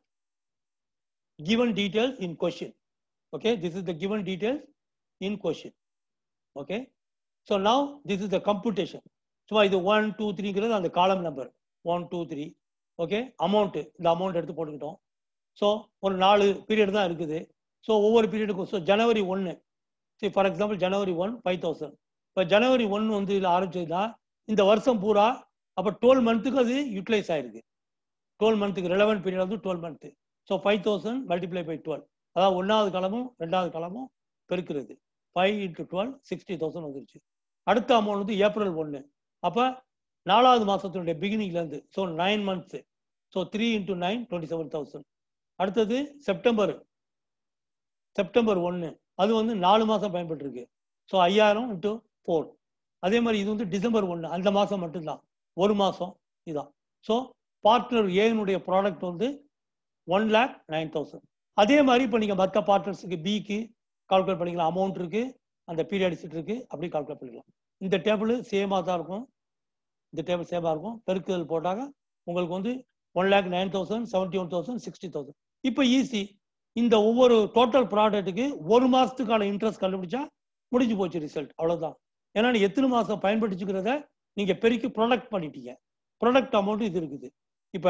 given details in question okay this is the given details in question okay so now this is the computation சும்மா இது one two த்ரீங்கிறது அந்த column number one two three okay amount இந்த amount எடுத்து போட்டுக்கிட்டோம் so ஒரு நாலு period தான் இருக்குது ஸோ ஒவ்வொரு பீரியடுக்கும் ஸோ ஜனவரி ஒன்று சரி ஃபார் எக்ஸாம்பிள் ஜனவரி ஒன் ஃபைவ் தௌசண்ட் இப்போ ஜனவரி ஒன் வந்து இதில் ஆரம்பிச்சதுன்னா இந்த வருஷம் பூரா அப்போ டுவெல் மந்த்துக்கு அது யூட்டிலைஸ் ஆயிருக்கு டுவெல் மந்த்துக்கு ரெலவென்ட் பீரியட் வந்து twelve month so five thousand multiply by twelve அதாவது ஒன்றாவது காலமும் ரெண்டாவது காலமும் பெருக்கிறது five into twelve sixty thousand வந்துருச்சு அடுத்த அமௌண்ட் வந்து ஏப்ரல் ஒன்று அப்போ நாலாவது மாதத்தினுடைய பிகினிங்லேருந்து so nine months so three into nine twenty seven thousand அடுத்தது செப்டம்பர் செப்டம்பர் ஒன்று அது வந்து நாலு மாதம் பயன்பட்டுருக்கு ஸோ ஐயாயிரம் இன்ட்டு ஃபோர் அதே மாதிரி இது வந்து டிசம்பர் ஒன்று அந்த மாதம் மட்டும்தான் ஒரு மாதம் இதான் ஸோ பார்ட்னர் ஏனுடைய ப்ராடக்ட் வந்து ஒன் லேக் நைன் தௌசண்ட் அதே மாதிரி இப்போ நீங்கள் மற்ற பார்ட்னர்ஸுக்கு பிக்கு கால்குலேட் பண்ணிக்கலாம் அமௌண்ட் இருக்கு அந்த பீரியட்ஸ் இருக்கு அப்படி கால்குலேட் பண்ணிக்கலாம் இந்த டேபிள் சேமாக தான் இருக்கும் இந்த டேபிள் சேமாக இருக்கும் பெருக்குதல் போட்டாங்க உங்களுக்கு வந்து one lakh nine thousand seventy one thousand sixty thousand இப்போ ஈஸி இந்த ஒவ்வொரு டோட்டல் ப்ராடக்ட்டுக்கு ஒரு மாசத்துக்கான இன்ட்ரெஸ்ட் கண்டுபிடிச்சா முடிஞ்சு போச்சு ரிசல்ட் அவ்வளவுதான் ஏன்னா நீ எத்தனை மாசம் பயன்படுத்திக்கிறத நீங்க பெருக்கி ப்ரொடக்ட் பண்ணிட்டீங்க ப்ராடக்ட் அமௌண்ட் இது இருக்குது இப்ப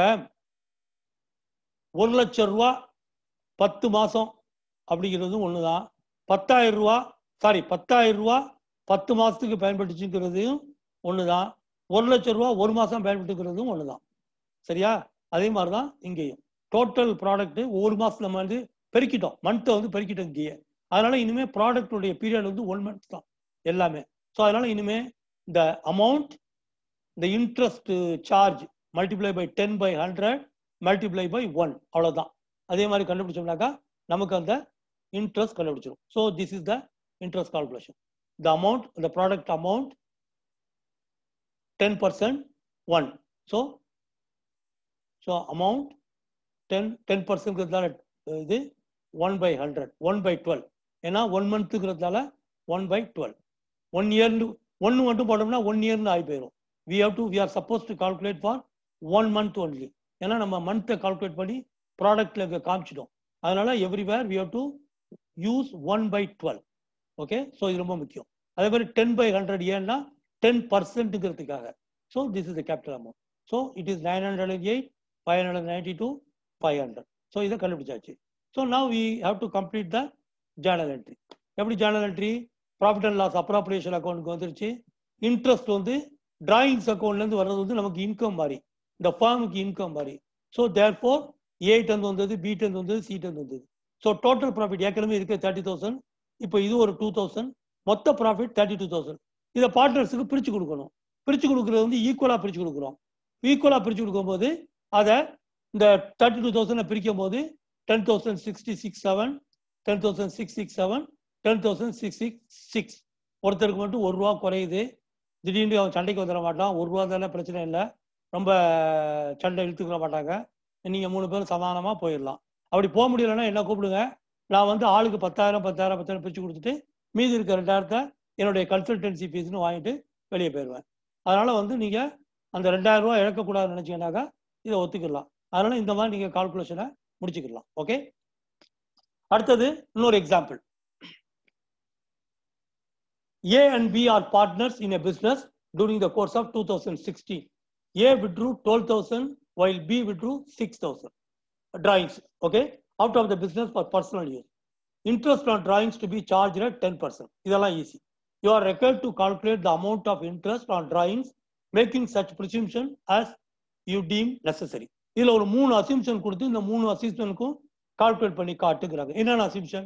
ஒரு லட்சம் ரூபா பத்து மாசம் அப்படிங்கிறது ஒண்ணுதான் பத்தாயிரம் ரூபா சாரி பத்தாயிரம் ரூபா பத்து மாசத்துக்கு பயன்படுத்திக்கிறதையும் ஒண்ணுதான் ஒரு லட்சம் ரூபா ஒரு மாசம் பயன்படுத்திக்கிறதும் ஒண்ணுதான் சரியா அதே மாதிரிதான் இங்கேயும் டோட்டல் ப்ராடக்ட் ஒவ்வொரு மாசம் நம்ம வந்து பெருக்கிட்டோம் மந்த்தை வந்து பெருக்கிட்டோம் இங்கேயே அதனால இனிமே ப்ராடக்டுடைய பீரியட் வந்து ஒன் மந்த் தான் எல்லாமே ஸோ அதனால இனிமே இந்த அமௌண்ட் இந்த interest charge multiply by ten by hundred multiply by one அவ்வளவுதான் அதே மாதிரி கண்டுபிடிச்சோம்னாக்கா நமக்கு அந்த இன்ட்ரெஸ்ட் கண்டுபிடிச்சிடும் so this is the interest calculation the amount the product amount ten percent one so so amount ten ten பர்சன்ட்ங்கிறதால இது one by hundred one by twelve ஏன்னா ஒன் மந்த்துங்கிறதால ஒன் பை டுவெல் ஒன் இயர்னு ஒன்று மட்டும் போட்டோம்னா ஒன் இயர்னு ஆகி போயிடும் we have to we are suppose to calculate for one month only ஏன்னா நம்ம மந்த்தை கால்குலேட் பண்ணி ப்ராடக்ட்ல இங்கே காமிச்சிட்டோம் அதனால everywhere we have to use one by twelve okay so இது ரொம்ப முக்கியம் அதே மாதிரி டென் பை ஹண்ட்ரட் ஏன்னா டென் பர்சன்ட்டுங்கிறதுக்காக so this is the capital amount so it is nine hundred eight five hundred ninety two five hundred so இதை கண்டுபிடிச்சாச்சு so now we have to complete the journal entry எப்படி journal entry profit and loss appropriation அக்கௌண்ட்டுக்கு வந்துருச்சு interest வந்து drawings அக்கௌண்ட்லேருந்து வர்றது வந்து நமக்கு இன்கம் மாதிரி இந்த ஃபார்முக்கு இன்கம் மாதிரி so therefore A ten வந்தது பி டென் வந்தது சி டென் வந்தது ஸோ டோட்டல் ப்ராஃபிட் ஏற்கனவே இருக்கு தேர்ட்டி தௌசண்ட் இப்போ இது ஒரு டூ தௌசண்ட் மொத்த ப்ராஃபிட் தேர்ட்டி டூ தௌசண்ட் இதை பார்ட்னர்ஸுக்கு பிரித்து கொடுக்கணும் பிரித்து கொடுக்குறது வந்து ஈக்குவலாக பிரித்து கொடுக்குறோம் ஈக்குவலாக பிரித்து கொடுக்கும்போது அதை இந்த தேர்ட்டி டூ தௌசண்ட் பிரிக்கும் போது ten thousand sixty six seven ten thousand six six seven ten thousand six six six ஒருத்தருக்கு மட்டும் ஒரு ரூபா குறையுது திடீர்னு அவன் சண்டைக்கு வந்துட மாட்டான் ஒரு ரூபா தானே பிரச்சனை இல்லை ரொம்ப சண்டை இழுத்துக்கிற மாட்டாங்க நீங்க மூணு பேரும் சமாதானமா போயிடலாம் அப்படி போக முடியலன்னா என்ன கூப்பிடுங்க நான் வந்து ஆளுக்கு பத்தாயிரம் பத்தாயிரம் பத்தாயிரம் பிரிச்சு கொடுத்துட்டு மீதி இருக்க ரெண்டாயிரத்தை என்னுடைய கன்சல்டன்சி ஃபீஸ்னு வாங்கிட்டு வெளியே போயிடுவேன் அதனால வந்து நீங்க அந்த ரெண்டாயிரம் ரூபாய் இழக்கக்கூடாதுன்னு நினைச்சீங்கன்னாக்கா இதை ஒத்துக்கலாம் அதனால இந்த மாதிரி நீங்க கால்குலேஷனை முடிச்சுக்கலாம் ஓகே அடுத்தது இன்னொரு example A and B are partners in a business during the course of 2016. A withdrew 12,000 while B withdrew 6,000 drawings, okay, out of the business for personal use. Interest on drawings to be charged at 10%. இதெல்லாம் easy. You are required to calculate the amount of interest on drawings, making such presumption as you deem necessary. இதுல ஒரு மூணு அசிம்ஷன் கொடுத்து இந்த மூணு அசிம்ஷனுக்கும் calculate பண்ணி காட்டுக்கிறாங்க என்னென்ன அசிம்ஷன்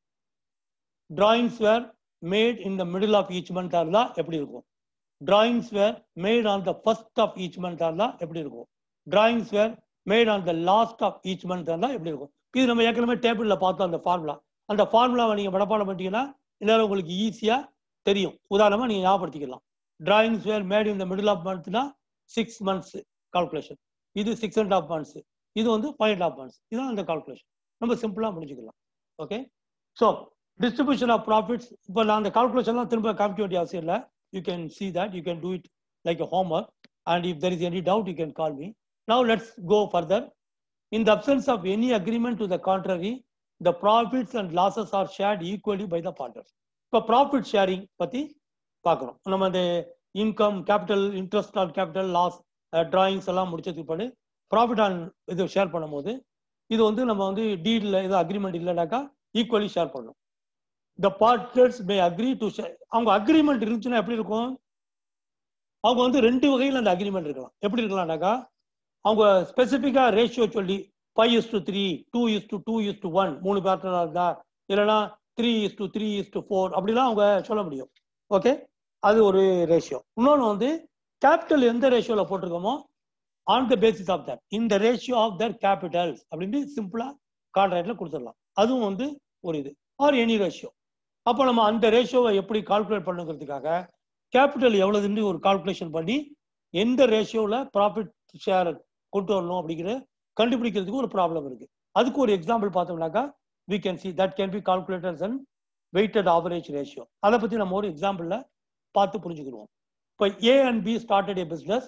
drawings were made in the middle of each month இருந்தா எப்படி இருக்கும் drawings were made on the first of each month இருந்தா எப்படி இருக்கும் drawings were made on the last of each month இருந்தா எப்படி இருக்கும் இது நம்ம ஏற்கனவே டேபிள்ல பார்த்தோம் அந்த ஃபார்முலா அந்த ஃபார்முலாவை நீங்க மனப்பாடம் பண்ணிட்டீங்கன்னா எல்லாரும் உங்களுக்கு ஈஸியா தெரியும் உதாரணமா நீங்க ஞாபகப்படுத்திக்கலாம் drawings were made in the middle of monthனா சிக்ஸ் மந்த்ஸ் கால்குலேஷன் இது சிக்ஸ் அண்ட் ஆஃப் மந்த்ஸ் இது வந்து ஃபைவ் அண்ட் ஆஃப் மந்த்ஸ் இதுதான் அந்த கால்குலேஷன் நம்ம சிம்பிளா முடிச்சுக்கலாம் okay so distribution of profits இப்போ நான் அந்த கால்குலேஷன்லாம் திரும்ப காமிக்க வேண்டிய அவசியம் இல்லை you can see that you can do it like a homework and if there is any doubt you can call me now let's go further in the absence of any agreement to the contrary the profits and losses are shared equally by the partners இப்போ profit sharing பத்தி பார்க்குறோம் நம்ம இந்த income capital interest on capital loss drawings எல்லாம் முடிச்சதுக்கு பிற்பாடு profit on இது share பண்ணும்போது இது வந்து நம்ம வந்து டீடில் ஏதோ அக்ரிமெண்ட் இல்லைனாக்கா ஈக்குவலி ஷேர் பண்ணணும் the partners may agree to அவங்க அக்ரிமெண்ட் இருந்துச்சுன்னா எப்படி இருக்கும் அவங்க வந்து ரெண்டு வகையில் அந்த அக்ரிமெண்ட் இருக்கலாம் எப்படி இருக்கலாம்னாக்கா அவங்க ஸ்பெசிஃபிக்கா ரேஷியோ சொல்லி five is to three two is to two is to one மூணு பார்ட்னராக இருந்தா இல்லைன்னா three is to three is to four அப்படிலாம் அவங்க சொல்ல முடியும் ஓகே அது ஒரு ரேஷியோ இன்னொன்று வந்து கேபிட்டல் எந்த ரேஷியோவில் போட்டிருக்கோமோ on the basis of that இந்த ரேஷியோ ஆஃப் தர் கேபிட்டல்ஸ் அப்படின்னு சிம்பிளா கான்ட்ராக்ட்ல கொடுத்துடலாம் அதுவும் வந்து ஒரு இது ஆர் எனி ரேஷியோ அப்போ நம்ம அந்த ரேஷியோவை எப்படி கால்குலேட் பண்ணுங்கிறதுக்காக கேபிட்டல் எவ்வளவுன்னு ஒரு கால்குலேஷன் பண்ணி எந்த ரேஷியோவில் ப்ராஃபிட் ஷேர் கொண்டு வரணும் அப்படிங்கிற கண்டுபிடிக்கிறதுக்கு ஒரு ப்ராப்ளம் இருக்கு அதுக்கு ஒரு எக்ஸாம்பிள் பார்த்தோம்னாக்கா we can see that can be calculators and weighted average ratio அதை பற்றி நம்ம ஒரு எக்ஸாம்பிளில் பார்த்து புரிஞ்சுக்கிடுவோம் இப்போ A and B started a business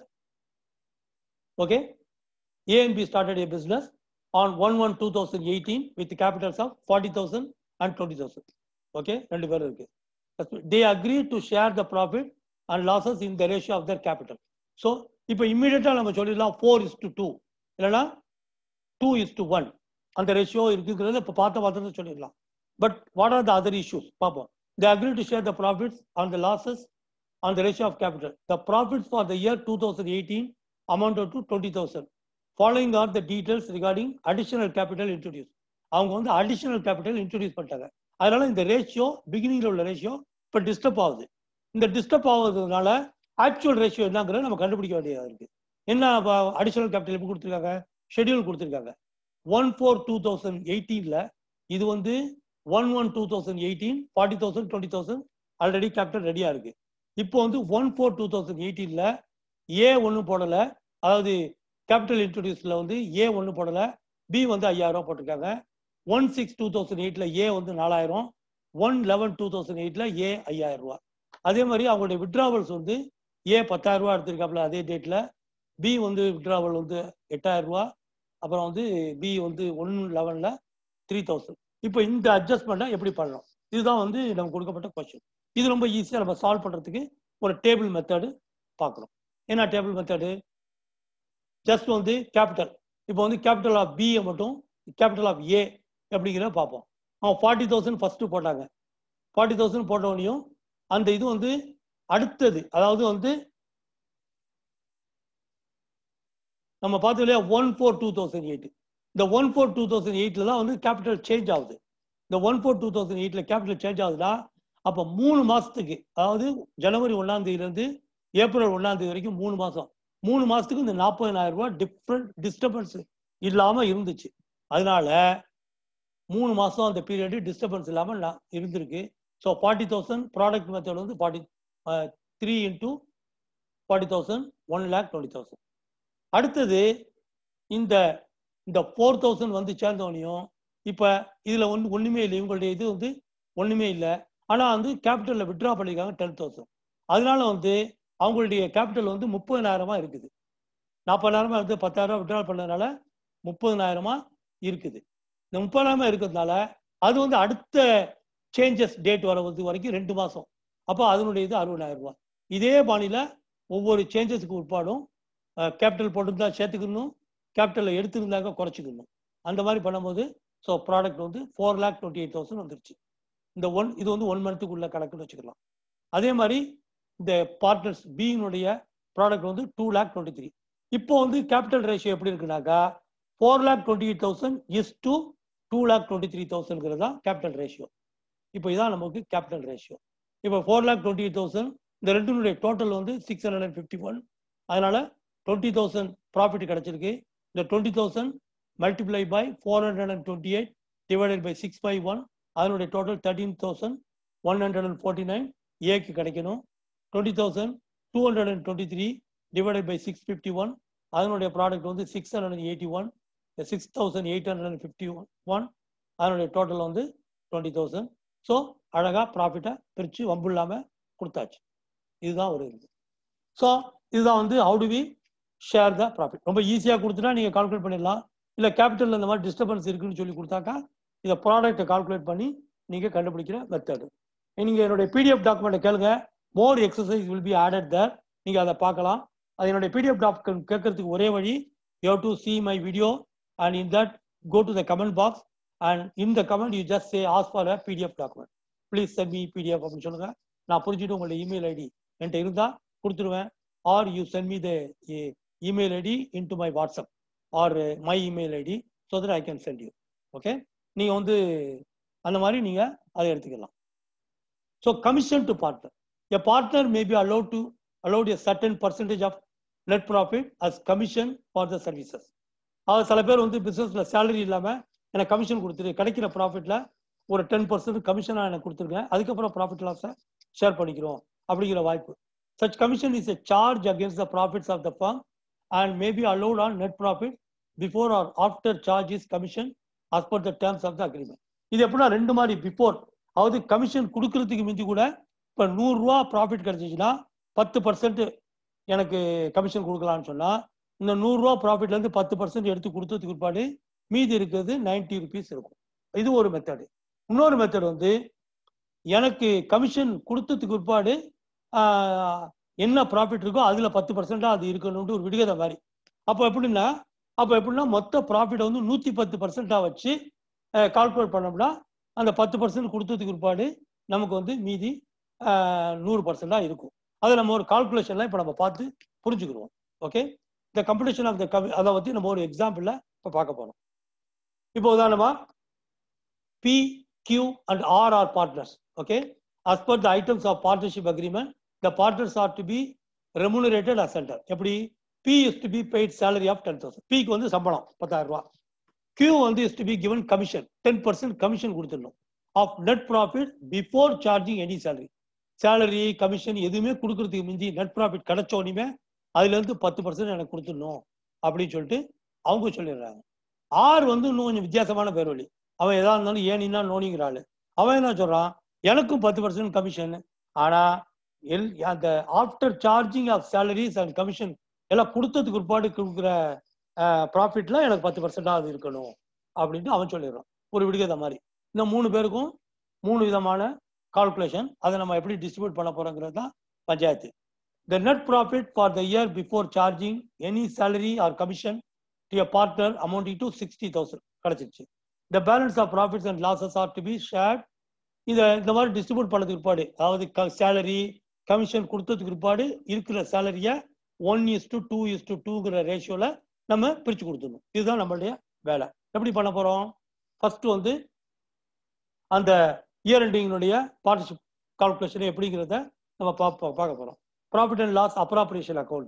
okay A and B started a business on one one two thousand eighteen with capitals of forty thousand and twenty thousand okay ரெண்டு பேரும் இருக்கு they agree to share the profit and losses in the ratio of their capital so இப்போ இம்மிடியட்டா நம்ம சொல்லிடலாம் four is to two இல்லைன்னா two is to one அந்த ratio இருக்குங்கிறத இப்போ பார்த்த பார்த்ததை சொல்லிடலாம் but what are the other issues பார்ப்போம் they agree to share the profits on the losses on the ratio of capital the profits for the year two thousand eighteen amount to twenty thousand following are the details regarding additional capital introduce அவங்க வந்து additional capital introduce பண்ணிட்டாங்க அதனால இந்த ratio பிகினிங்ல உள்ள ratio இப்போ disturb ஆகுது இந்த disturb ஆகுறதுனால actual ratio என்னங்கிறத நம்ம கண்டுபிடிக்க வேண்டியதாக இருக்கு என்ன அடிஷனல் கேபிட்டல் எப்படி கொடுத்துருக்காங்க ஷெட்யூல் கொடுத்துருக்காங்க ஒன் ஃபோர் டூ தௌசண்ட் எயிட்டீன்ல இது வந்து one one two thousand eighteen forty thousand twenty thousand already capital ரெடியா இருக்கு இப்போ வந்து ஒன் ஃபோர் டூ தௌசண்ட் எயிட்டீன்ல ஏ ஒன்று போடலை அதாவது கேபிட்டல் இன்ட்ரடியூஸ்ல வந்து ஏ ஒன்று போடலை பி வந்து ஐயாயிரம் ரூபாய் போட்டிருக்காங்க ஒன் சிக்ஸ் டூ தௌசண்ட் எயிட்ல ஏ வந்து நாலாயிரம் ஒன் லெவன் டூ தௌசண்ட் எயிட்ல ஏ ஐயாயிரம் ரூபா அதே மாதிரி அவங்களுடைய விட்ராவல்ஸ் வந்து ஏ பத்தாயிரம் ரூபா எடுத்திருக்காப்புல அதே டேட்ல பி வந்து விட்ராவல் வந்து எட்டாயிரம் ரூபா அப்புறம் வந்து பி வந்து ஒன் லெவன்ல த்ரீ தௌசண்ட் இப்போ இந்த அட்ஜஸ்ட்மெண்ட்டை எப்படி பண்ணலாம் இதுதான் வந்து நமக்கு கொடுக்கப்பட்ட கொஸ்டின் இது ரொம்ப ஈஸியாக நம்ம சால்வ் பண்ணுறதுக்கு ஒரு டேபிள் மெத்தடு பார்க்குறோம் என்ன டேபிள் மெத்தடு ஜஸ்ட் வந்து கேபிட்டல் இப்போ வந்து கேபிட்டல் ஆஃப் பியை மட்டும் கேபிட்டல் ஆஃப் ஏ எப்படிங்கிறத பார்ப்போம் அவன் ஃபார்ட்டி தௌசண்ட் ஃபர்ஸ்ட் போட்டாங்க ஃபார்ட்டி தௌசண்ட் போட்டவனையும் அந்த இது வந்து அடுத்தது அதாவது வந்து நம்ம பார்த்தோம் இல்லையா one four two thousand eight இந்த ஒன் ஃபோர் டூ தௌசண்ட் எயிட்ல தான் வந்து கேபிட்டல் சேஞ்ச் ஆகுது இந்த ஒன் ஃபோர் டூ தௌசண்ட் எயிட்ல கேபிட்டல் சேஞ்ச் ஆகுதுன்னா அப்போ மூணு மாசத்துக்கு அதாவது ஜனவரி ஒன்னாம் தேதியிலேருந்து ஏப்ரல் ஒன்னாம் தேதி வரைக்கும் மூணு மாசம் மூணு மாசத்துக்கு இந்த நாற்பதாயிரம் ரூபாய் டிஃப்ரெண்ட் டிஸ்டர்பன்ஸ் இல்லாம இருந்துச்சு அதனால மூணு மாசம் அந்த பீரியடு டிஸ்டர்பன்ஸ் இல்லாம நான் இருந்திருக்கு so forty thousand product method வந்து forty three into forty thousand one lakh twenty thousand அடுத்தது இந்த இந்த ஃபோர் தௌசண்ட் வந்து சேர்ந்தோடனையும் இப்போ இதில் வந்து ஒன்றுமே இல்லை இவங்களுடைய இது வந்து ஒன்றுமே இல்லை ஆனால் வந்து கேபிட்டலில் விட்ரா பண்ணியிருக்காங்க டென் தௌசண்ட் அதனால வந்து அவங்களுடைய கேபிட்டல் வந்து முப்பதினாயிரமா இருக்குது நாற்பதாயிரமா இருந்து பத்தாயிரம் விட்ரா பண்ணதுனால முப்பதினாயிரமா இருக்குது இந்த முப்பதாயிரமா இருக்கிறதுனால அது வந்து அடுத்த சேஞ்சஸ் டேட் வர வந்து வரைக்கும் ரெண்டு மாசம் அப்போ அதனுடைய இது அறுபதாயிரம் ரூபாய் இதே பாணியில ஒவ்வொரு சேஞ்சஸுக்கு உட்பாடும் கேபிட்டல் போட்டிருந்தா சேர்த்துக்கணும் கேபிட்டலை எடுத்திருந்தாங்க குறைச்சிக்கணும் அந்த மாதிரி பண்ணும்போது ஸோ ப்ராடக்ட் வந்து four lakh twenty eight thousand வந்துருச்சு இந்த ஒன் இது வந்து ஒன் மந்த்துக்குள்ள கணக்குன்னு வச்சுக்கலாம் அதே மாதிரி இந்த பார்ட்னர்ஸ் பியினுடைய ப்ராடக்ட் வந்து டூ லேக் டுவெண்ட்டி த்ரீ இப்போ வந்து கேபிட்டல் ரேஷியோ எப்படி இருக்குனாக்கா four lakh twenty eight thousand is to two lakh twenty three தௌசண்ட்ங்கிறது தான் கேபிட்டல் ரேஷியோ இப்போ இதான் நமக்கு கேபிட்டல் ரேஷியோ இப்போ four lakh twenty eight thousand இந்த ரெண்டுனுடைய டோட்டல் வந்து six hundred and fifty one அதனால டுவெண்ட்டி தௌசண்ட் ப்ராஃபிட் கிடைச்சிருக்கு இந்த twenty thousand multiply by four hundred and twenty eight divided by six by one அதனுடைய total thirteen thousand one hundred and forty nine ஏக்கு கிடைக்கணும் twenty thousand two hundred and twenty three divided by six fifty one அதனுடைய product வந்து six hundred and eighty one six thousand eight hundred and fifty one அதனுடைய total வந்து twenty thousand so அழகாக ப்ராஃபிட்டை பிரித்து வம்பு இல்லாமல் கொடுத்தாச்சு இதுதான் ஒரு இது ஸோ இதுதான் வந்து how do we share the profit ரொம்ப ஈஸியாக கொடுத்துட்டா நீங்கள் கால்குலேட் பண்ணிடலாம் இல்லை கேபிட்டல் இந்த மாதிரி டிஸ்டர்பன்ஸ் இருக்குன்னு சொல்லி கொடுத்தாக்கா இதை ப்ராடக்ட்டை கால்குலேட் பண்ணி நீங்கள் கண்டுபிடிக்கிற மெத்தடு நீங்கள் என்னுடைய பிடிஎஃப் டாக்குமெண்ட்டை கேளுங்க more exercise will be added there நீங்கள் அதை பார்க்கலாம் அது என்னுடைய பிடிஎஃப் டாக்குமெண்ட் கேட்கறதுக்கு ஒரே வழி you to see my video and in that go to the comment box and in the comment you just say ask for a PDF document please send me PDF அப்படின்னு சொல்லுங்க நான் புரிஞ்சுட்டு உங்களுடைய email ID என்கிட்ட இருந்தால் கொடுத்துருவேன் or you send me the email ID into my WhatsApp or my email ID so that I can send you okay நீங்கள் வந்து அந்த மாதிரி நீங்கள் அதை எடுத்துக்கலாம் so commission to partner a partner may be allot to allot a certain percentage of net profit as commission for the services அதாவது சில பேர் வந்து பிஸ்னஸ்ல சேலரி இல்லாமல் எனக்கு கமிஷன் கொடுத்துரு கிடைக்கிற ப்ராஃபிட்ல ஒரு டென் பர்சன்ட் கமிஷனாக எனக்கு கொடுத்துருக்கேன் அதுக்கப்புறம் ப்ராஃபிட் லாஸை ஷேர் பண்ணிக்கிறோம் அப்படிங்கிற வாய்ப்பு such commission is a charge against the profits of the firm and maybe allot on net profit before or after charge is commission as per the terms of the agreement இது எப்படின்னா ரெண்டு மாதிரி before அதாவது commission கொடுக்கறதுக்கு மிந்தி கூட இப்போ நூறுரூவா ப்ராஃபிட் கிடைச்சிச்சுன்னா பத்து பர்சன்ட் எனக்கு கமிஷன் கொடுக்கலான்னு சொன்னா இந்த நூறுரூவா ப்ராஃபிட்லேருந்து பத்து பர்சன்ட் எடுத்து கொடுத்ததுக்கு பிற்பாடு மீதி இருக்கிறது நைன்டி ருபீஸ் இருக்கும் இது ஒரு மெத்தடு இன்னொரு மெத்தட் வந்து எனக்கு கமிஷன் கொடுத்ததுக்கு பிற்பாடு என்ன ப்ராஃபிட் இருக்கோ அதில் பத்து பர்சன்டாக அது இருக்கணும்னு ஒரு விடுகதை மாதிரி அப்போ எப்படின்னா அப்போ எப்படின்னா மொத்த ப்ராஃபிட்டை வந்து நூற்றி பத்து பர்சன்டாக வச்சு கால்குலேட் பண்ணோம்னா அந்த பத்து பர்சன்ட் கொடுத்ததுக்கு பிற்பாடு நமக்கு வந்து மீதி நூறு பர்சன்டாக இருக்கும் அதை நம்ம ஒரு கால்குலேஷன்லாம் இப்போ நம்ம பார்த்து புரிஞ்சுக்கிடுவோம் ஓகே இந்த கம்படிஷன் ஆஃப் த கமி அதை பற்றி நம்ம ஒரு எக்ஸாம்பிளில் இப்போ பார்க்க போகிறோம் இப்போ உதாரணமா P Q and R R partners okay as per the items of partnership agreement the partners are to be remunerated as centre எப்படி P is to be paid salary of ten thousand பிக்கு வந்து சம்பளம் பத்தாயிரம் ரூபா Q வந்து is to be given commission ten percent commission கொடுத்துடணும் of net profit before charging any salary salary commission எதுவுமே கொடுக்கறதுக்கு மிஞ்சி நெட் ப்ராஃபிட் கிடைச்ச உடனே அதுல இருந்து பத்து பர்சன்ட் எனக்கு கொடுத்துடணும் அப்படின்னு சொல்லிட்டு அவங்க சொல்லிடுறாங்க ஆர் வந்து இன்னும் கொஞ்சம் வித்தியாசமான பேர் வழி அவன் எதா இருந்தாலும் ஏனின்னா நோனிங்கிற ஆளு அவன் என்ன சொல்றான் எனக்கும் பத்து பர்சன்ட் கமிஷன் ஆனா எல் அந்த after charging of salaries and commission எல்லாம் கொடுத்ததுக்கு பிற்பாடு கொடுக்குற ப்ராஃபிட்ல எனக்கு பத்து பர்சன்டாக அது இருக்கணும் அப்படின்ட்டு அவன் சொல்லிடுறான் ஒரு விடுகதை மாதிரி இந்த மூணு பேருக்கும் மூணு விதமான கால்குலேஷன் அதை நம்ம எப்படி டிஸ்ட்ரிபியூட் பண்ண போறோங்கிறது தான் panchayat the net profit for the year before charging any salary or commission to a partner amounting to sixty thousand கிடைச்சிருச்சு the balance of profits and losses are to be shared இதை இந்த மாதிரி டிஸ்ட்ரிபியூட் பண்ணதுக்கு பிற்பாடு அதாவது சேலரி கமிஷன் கொடுத்ததுக்கு பிற்பாடு இருக்கிற சேலரியை one is to two is to டூங்கிற ரேஷியோவில் நம்ம பிரித்து கொடுத்துடணும் இதுதான் நம்மளுடைய வேலை எப்படி பண்ண போகிறோம் ஃபர்ஸ்ட் வந்து அந்த இயர் எண்டிங்கினுடைய பார்ட்னர்ஷிப் கால்குலேஷன் எப்படிங்கிறத நம்ம பார்ப்போம் பார்க்க போகிறோம் profit and loss appropriation account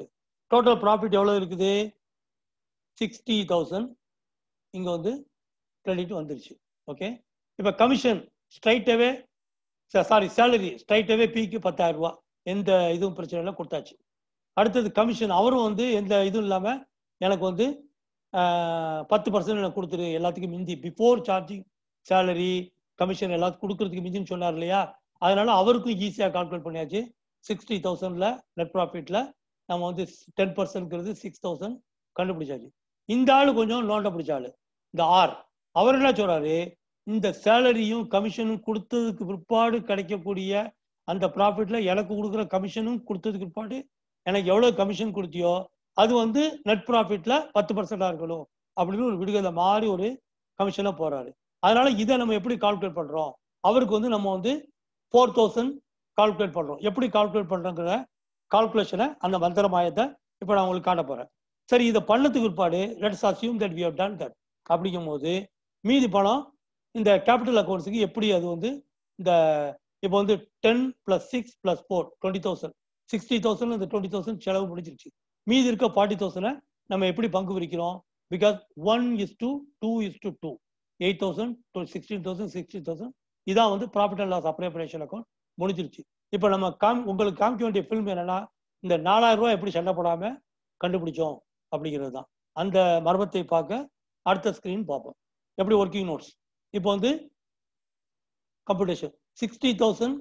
total profit எவ்வளோ இருக்குது சிக்ஸ்டி தௌசண்ட் இங்கே வந்து கிரெடிட் வந்துருச்சு ஓகே இப்போ கமிஷன் ஸ்ட்ரைட்டாகவே சாரி சேலரி ஸ்ட்ரைட்டாகவே பிக்கு பத்தாயிரம் ரூபா எந்த இதுவும் பிரச்சனை இல்லை கொடுத்தாச்சு அடுத்தது கமிஷன் அவரும் வந்து எந்த இதுவும் இல்லாமல் எனக்கு வந்து ஆஹ், பத்து பர்சன்ட் எனக்கு கொடுத்துரு எல்லாத்துக்கும் மிந்தி பிஃபோர் சார்ஜிங் சேலரி கமிஷன் எல்லாத்துக்கும் கொடுக்கறதுக்கு மிஞ்சின்னு சொன்னார் இல்லையா அதனால அவருக்கும் ஈஸியாக கால்குலேட் பண்ணியாச்சு சிக்ஸ்டி தௌசண்ட்ல நெட் ப்ராஃபிட்ல நம்ம வந்து டென் பர்சன்ட்ங்கிறது சிக்ஸ் தௌசண்ட் கண்டுபிடிச்சாச்சு இந்த ஆளு கொஞ்சம் நோண்ட பிடிச்ச ஆளு இந்த ஆர் அவர் என்ன சொல்றாரு இந்த சேலரியும் கமிஷனும் கொடுத்ததுக்கு பிற்பாடு கிடைக்கக்கூடிய அந்த ப்ராஃபிட்ல எனக்கு கொடுக்குற கமிஷனும் கொடுத்ததுக்கு பிற்பாடு எனக்கு எவ்வளவு கமிஷன் கொடுத்தியோ அது வந்து நெட் ப்ராஃபிட்ல பத்து பர்சன்டா இருக்கணும் அப்படின்னு ஒரு விடுதலை மாதிரி ஒரு கமிஷனா போறாரு அதனால இதை நம்ம எப்படி கால்குலேட் பண்றோம் அவருக்கு வந்து நம்ம வந்து ஃபோர் தௌசண்ட் கால்குலேட் பண்றோம் எப்படி கால்குலேட் பண்றோங்கிற கால்குலேஷனை அந்த மந்திர மாயத்தை இப்போ நான் உங்களுக்கு காட்ட போறேன் சரி இதை பண்ணதுக்கு பிற்பாடு let's assume that we have done that அப்படிங்கும்போது மீதி பணம் இந்த கேபிட்டல் அக்கௌண்ட்ஸுக்கு எப்படி அது வந்து இந்த இப்போ வந்து ten plus six plus four twenty thousand sixty thousand இந்த டுவெண்ட்டி தௌசண்ட் செலவு முடிஞ்சிருச்சு மீதி இருக்க ஃபார்ட்டி தௌசண்டை நம்ம எப்படி பங்கு பிரிக்கிறோம் because one is to two is to two eight thousand sixteen thousand sixty thousand இதான் வந்து profit and loss appropriation account முடிஞ்சிருச்சு இப்போ நம்ம காம் உங்களுக்கு காமிக்க வேண்டிய ஃபில்ம் என்னன்னா இந்த நாலாயிரம் ரூபாய் எப்படி சண்டை போடாம கண்டுபிடிச்சோம் அப்படிங்கிறது தான் அந்த மர்மத்தை பார்க்க அடுத்த ஸ்கிரீன் பார்ப்போம் எப்படி ஒர்க்கிங் நோட்ஸ் இப்போ வந்து computation sixty thousand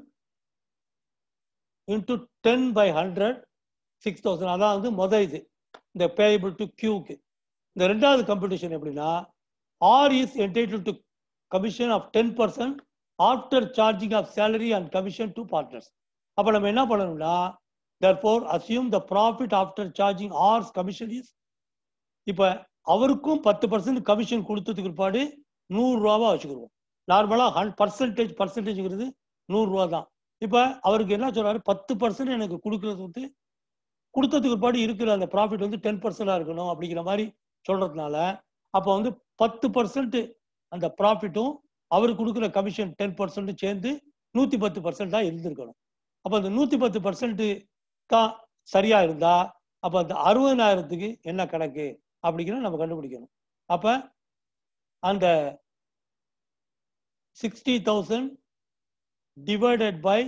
into ten by hundred six thousand அதான் வந்து மொதல் இது இந்த பேயபிள் டு கியூக்கு இந்த ரெண்டாவது கம்ப்யூட்டேஷன் எப்படின்னா R is entitled to commission of ten percent after charging of salary and commission to partners அப்போ நம்ம என்ன பண்ணணும்னா therefore assume the profit after charging R's commission is இப்போ அவருக்கும் பத்து பர்சன்ட் கமிஷன் கொடுத்ததுக்கு பிற்பாடு நூறுரூவாவா வச்சுக்கிடுவோம் நார்மலாக ஹன் பர்சன்டேஜ் பர்சன்டேஜ்ங்கிறது நூறுரூவா தான் இப்போ அவருக்கு என்ன சொல்றாரு பத்து பர்சன்ட் எனக்கு கொடுக்கறது வந்து கொடுத்ததுக்கு பிற்பாடு இருக்கிற அந்த ப்ராஃபிட் வந்து டென் பர்சன்டாக இருக்கணும் அப்படிங்கிற மாதிரி சொல்றதுனால அப்போ வந்து பத்து பர்சன்ட் அந்த ப்ராஃபிட்டும் அவர் கொடுக்குற கமிஷன் டென் பர்சன்ட் சேர்ந்து நூற்றி பத்து பர்சன்டாக இருந்திருக்கணும் அப்போ அந்த நூற்றி பத்து பர்சன்ட் தான் சரியா இருந்தா அப்போ அந்த அறுபதாயிரத்துக்கு என்ன கணக்கு அப்படிங்கிறத நம்ம கண்டுபிடிக்கணும் அப்போ அந்த sixty thousand divided by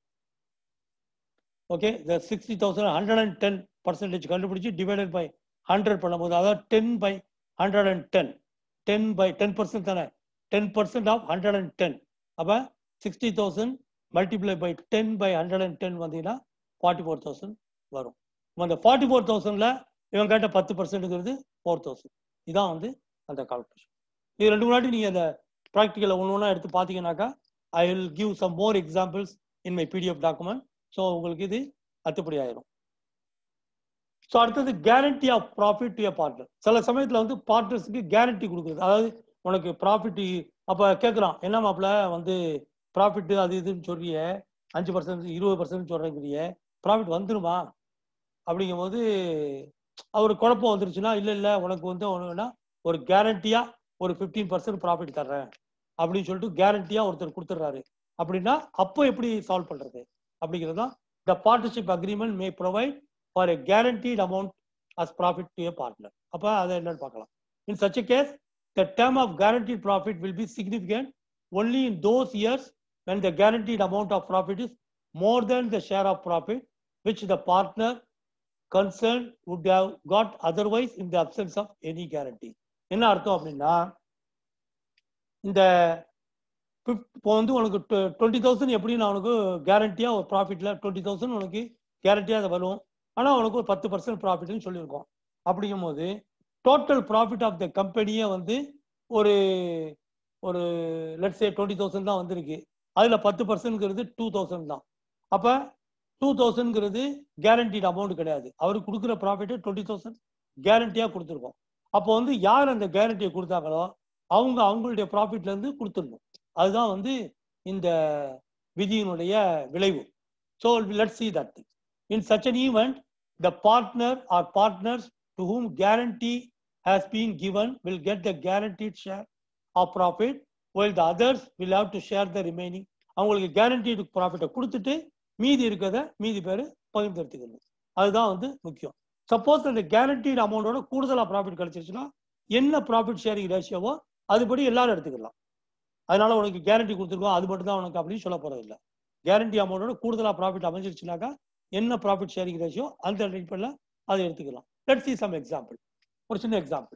okay இந்த sixty thousand hundred and ten percentage கண்டுபிடிச்சு டிவைடட் பை ஹண்ட்ரட் பண்ணும்போது அதாவது ten by hundred and ten ten by ten percent தானே ten percent of hundred and ten அப்போ sixty thousand multiply by ten by hundred and ten வந்தீங்கன்னா forty four thousand வரும் இப்ப அந்த forty four தௌசண்ட்ல இவன் கேட்ட பத்து பர்சன்ட்டுங்கிறது ஃபோர் தௌசண்ட் இதான் வந்து அந்த கால்குலேஷன் இது ரெண்டு முன்னாடி நீங்க அந்த ப்ராக்டிக்கலை ஒன்று ஒன்றா எடுத்து பார்த்தீங்கன்னாக்கா I will give some more examples in my PDF document so உங்களுக்கு இது அத்துப்படி ஆயிரும் ஸோ அடுத்தது guarantee of profit to partner சில சமயத்தில் வந்து பார்ட்னர்ஸுக்கு கேரண்டி கொடுக்குறது அதாவது உனக்கு ப்ராஃபிட் அப்போ கேட்குறான் என்ன மாப்பிள்ள வந்து ப்ராஃபிட் அது இதுன்னு சொல்றிய அஞ்சு பர்சன்ட் இருபது பர்சன்ட் சொல்றீங்க ப்ராஃபிட் வந்துருமா அப்படிங்கும்போது அவர் குழப்பம் வந்துருச்சுன்னா இல்லை இல்லை உனக்கு வந்து ஒன்றுனா ஒரு கேரண்டியா ஒரு ஃபிஃப்டீன் பர்சன்ட் ப்ராஃபிட் தர்றேன் அப்படின்னு சொல்லிட்டு கேரண்டியா ஒருத்தர் கொடுத்துட்றாரு அப்படின்னா அப்போ எப்படி சால்வ் பண்றது அப்படிங்கிறது தான் the partnership agreement may provide for a guaranteed amount as profit to a partner அப்போ அதை என்னன்னு பார்க்கலாம் in such a case the term of guaranteed profit will be significant only in those years when the guaranteed amount of profit is more than the share of profit which the partner concerned would have got otherwise in the absence of any guarantee. என்ன அர்த்தம் அப்படின்னா இந்த fif- இப்போ வந்து உனக்கு twenty thousand எப்படி நான் உனக்கு கேரண்டியா ஒரு ப்ராஃபிட்ல டுவெண்ட்டி தௌசண்ட் உனக்கு கேரண்டியா அது வரும் ஆனா உனக்கு ஒரு பத்து பர்சன்ட் ப்ராஃபிட்னு சொல்லியிருக்கோம் அப்படிங்கும்போது டோட்டல் ப்ராஃபிட் ஆஃப் த கம்பெனியே வந்து ஒரு ஒரு லெட்ஸ் ஏ டுவெண்ட்டி தௌசண்ட் தான் வந்திருக்கு அதுல பத்து பர்சன்ட்ங்கிறது டூ தௌசண்ட் தான் அப்ப டூ தௌசண்ட்ங்கிறது கேரண்டீட் அமௌண்ட் கிடையாது அவருக்கு கொடுக்குற ப்ராஃபிட் டுவெண்ட்டி தௌசண்ட் கேரண்டியா கொடுத்துருக்கோம் அப்போ வந்து யார் அந்த கேரண்டியை கொடுத்தாங்களோ அவங்க அவங்களுடைய ப்ராஃபிட்ல இருந்து கொடுத்துடணும் அதுதான் வந்து இந்த விதியினுடைய விளைவு so let see that in such an event the partner or partners to whom guarantee has been given will get the guaranteed share of profit while the others will have to share the remaining அவங்களுக்கு guaranteed ப்ராஃபிட்டை கொடுத்துட்டு மீதி இருக்கிறத மீதி பேர் பகிர்ந்து எடுத்துக்கணும் அதுதான் வந்து முக்கியம் சப்போஸ் அந்த கேரண்டீட் அமௌண்டோட கூடுதலா ப்ராஃபிட் கிடைச்சிருச்சுன்னா என்ன ப்ராஃபிட் ஷேரிங் ரேஷியோவோ அதுபடி எல்லாரும் எடுத்துக்கலாம் அதனால உனக்கு கேரண்டி கொடுத்துருக்கோம் அது மட்டும் தான் உனக்கு அப்படின்னு சொல்ல போறது இல்லை கேரண்டி அமௌண்டோட கூடுதலா ப்ராஃபிட் அமைஞ்சிருச்சுனாக்கா என்ன ப்ராஃபிட் ஷேரிங் ரேஷியோ அந்த அடிப்படையில் அதை எடுத்துக்கலாம் லெட் சி சம் எக்ஸாம்பிள் ஒரு சின்ன example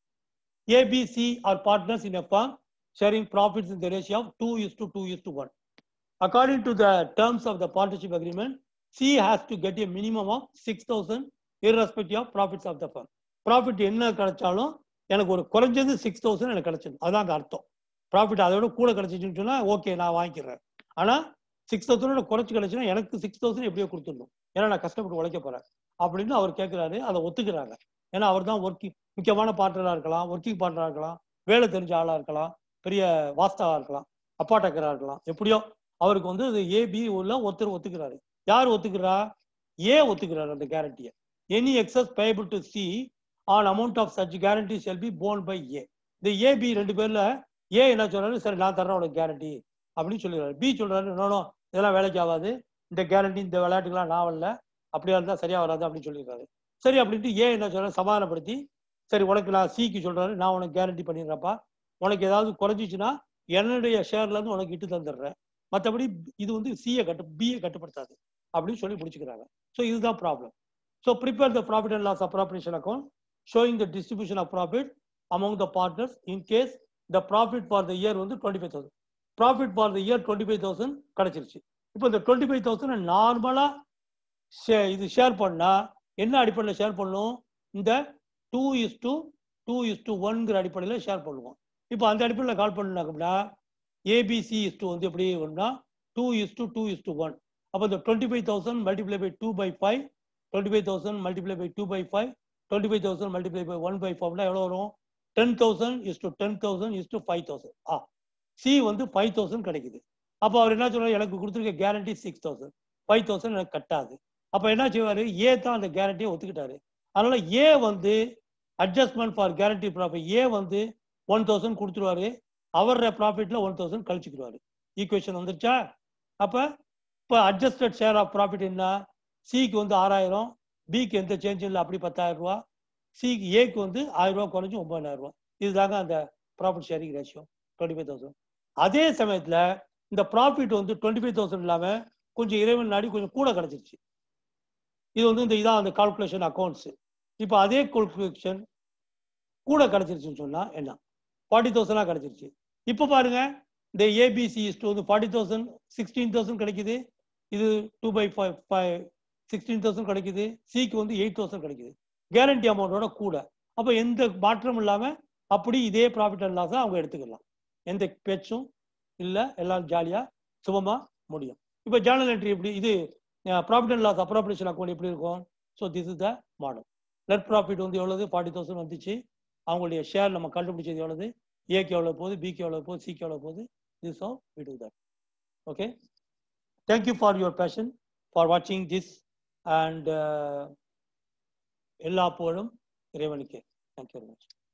ABC are partners in a firm sharing profits in the ratio of 2 is to 2 is to 1. According to the terms of the partnership agreement, C has to get a minimum of 6,000 irrespective of profits of the firm. Profit என்ன கிடைச்சாலும் எனக்கு ஒரு குறைஞ்சது six thousand எனக்கு கிடைச்சிடும் அதுதான் அங்கே அர்த்தம் ப்ராஃபிட் அதோட கூட கிடைச்சிச்சுன்னு சொன்னா ஓகே நான் வாங்கிக்கிறேன் ஆனால் சிக்ஸ் தௌசண்டோட குறைச்சி கிடைச்சுன்னா எனக்கு சிக்ஸ் தௌசண்ட் எப்படியோ கொடுத்துடணும் ஏன்னா நான் கஷ்டப்பட்டு உழைக்க போறேன் அப்படின்னு அவர் கேட்கிறாரு அதை ஒத்துக்கிறாங்க ஏன்னா அவர் தான் ஒர்க்கிங் முக்கியமான பார்ட்னராக இருக்கலாம் ஒர்க்கிங் பார்ட்னராக இருக்கலாம் வேலை தெரிஞ்ச ஆளாக இருக்கலாம் பெரிய வாஸ்தாவா இருக்கலாம் அப்பா டக்கரா இருக்கலாம் எப்படியோ அவருக்கு வந்து அது ஏபி உள்ள ஒருத்தர் ஒத்துக்கிறாரு யார் ஒத்துக்கிறா ஏ ஒத்துக்கிறாரு அந்த கேரண்டியை any excess payable to C on amount of such guarantee shall be borne by A இந்த ஏபி ரெண்டு பேர்ல ஏ என்ன சொல்றாரு சரி நான் தர்றேன் உனக்கு கேரண்டி அப்படின்னு சொல்லிடுறாரு பி சொல்றாரு நோ இதெல்லாம் வேலைக்கு ஆகாது இந்த கேரண்டி இந்த விளையாட்டுக்கெல்லாம் நான் வரல அப்படியா இருந்தா சரியா வராது அப்படின்னு சொல்லிடுறாரு சரி அப்படின்ட்டு ஏ என்ன சொல்றாரு சமாதானப்படுத்தி சரி உனக்கு நான் சிக்கு சொல்றாரு நான் உனக்கு கேரண்டி பண்ணிடுறேன்ப்பா உனக்கு ஏதாவது குறைஞ்சிச்சுன்னா என்னுடைய ஷேர்ல இருந்து உனக்கு இட்டு தந்துடுறேன் மற்றபடி இது வந்து சியை கட்டு பிஏ கட்டுப்படுத்தாது அப்படின்னு சொல்லி முடிச்சுக்கிறாங்க ஸோ இதுதான் problem so prepare the profit and loss appropriation account showing the distribution of profit among the partners in case the profit for the year வந்து twenty five thousand profit for the year twenty five thousand கிடைச்சிருச்சு இப்போ இந்த twenty five thousand நார்மலாக ஷே இது share பண்ணா என்ன அடிப்படையில் ஷேர் பண்ணும் இந்த two is to two is is ஒன்ங்கிற அடிப்படையில் ஷேர் பண்ணுவோம் இப்போ அந்த அடிப்படையில் கால் பண்ணாங்க அப்படின்னா ஏபிசி இஸ் டூ வந்து எப்படி வரும்னா two is to two is is to one இந்த twenty five thousand multiply by two by five twenty five thousand multiply by two by five twenty five thousand multiply by one by ஃபைவ்னா எவ்வளோ வரும் ten thousand is to ten thousand is to five thousand ஆ C வந்து five thousand கிடைக்குது அப்போ அவர் என்ன சொல்றாரு எனக்கு கொடுத்துருக்க guarantee six thousand five thousand எனக்கு கட்டாது அப்போ என்ன செய்வாரு ஏ தான் அந்த கேரண்டியை ஒத்துக்கிட்டாரு அதனால ஏ வந்து adjustment for guarantee profit A வந்து ஒன் தௌசண்ட் கொடுத்துருவாரு அவரோட ப்ராஃபிட்ல ஒன் தௌசண்ட் கழிச்சுக்கிடுவாரு ஈக்குவேஷன் வந்துருச்சா அப்ப இப்போ அட்ஜஸ்டட் ஷேர் ஆஃப் ப்ராஃபிட் என்ன சிக்கு வந்து ஆறாயிரம் பிக்கு எந்த சேஞ்சும் இல்லை அப்படி பத்தாயிரம் ரூபா சிக்கு ஏக்கு வந்து ஆயிரம் ரூபா குறைஞ்சி ஒன்பதாயிரம் ரூபா இதுதாங்க அந்த profit sharing ratio twenty five thousand அதே சமயத்துல இந்த ப்ராஃபிட் வந்து டுவெண்ட்டி ஃபைவ் தௌசண்ட் இல்லாம கொஞ்சம் இறைவன் நாடி கொஞ்சம் கூட கிடைச்சிருச்சு இது வந்து இந்த இதான் அந்த கால்குலேஷன் அக்கௌண்ட்ஸ் இப்போ அதே கால்குலேஷன் கூட கிடைச்சிருச்சுன்னு சொன்னா என்ன ஃபார்ட்டி தௌசண்டா கிடைச்சிருச்சு இப்போ பாருங்க இந்த ஏபிசி இஸ்ட் வந்து ஃபார்ட்டி தௌசண்ட் சிக்ஸ்டீன் தௌசண்ட் கிடைக்குது இது two by five five sixteen thousand கிடைக்குது சிக்கு வந்து எயிட் தௌசண்ட் கிடைக்குது கேரண்டி அமௌண்டோட கூட அப்போ எந்த மாற்றமும் இல்லாம அப்படி இதே ப்ராஃபிட் அண்ட் லாஸை அவங்க எடுத்துக்கலாம் எந்த பேச்சும் இல்லை எல்லாம் ஜாலியா சுபமா முடியும் இப்போ ஜேர்னல் என்ட்ரி எப்படி இது profit and loss appropriation account எப்படி இருக்கும் so this is the model net profit வந்து எவ்வளவு ஃபார்ட்டி தௌசண்ட் வந்துச்சு அவங்களுடைய ஷேர் நம்ம கண்டுபிடிச்சது எவ்வளவு ஏக்கு எவ்வளவு போகுது பிக்கு எவ்வளவு போகுது சிக்கு எவ்வளவு போகுது this how we do that okay thank you for your patience for வாட்சிங் திஸ் அண்ட் எல்லா புகழும் இறைவனுக்கே தேங்க்யூ வெரி மச்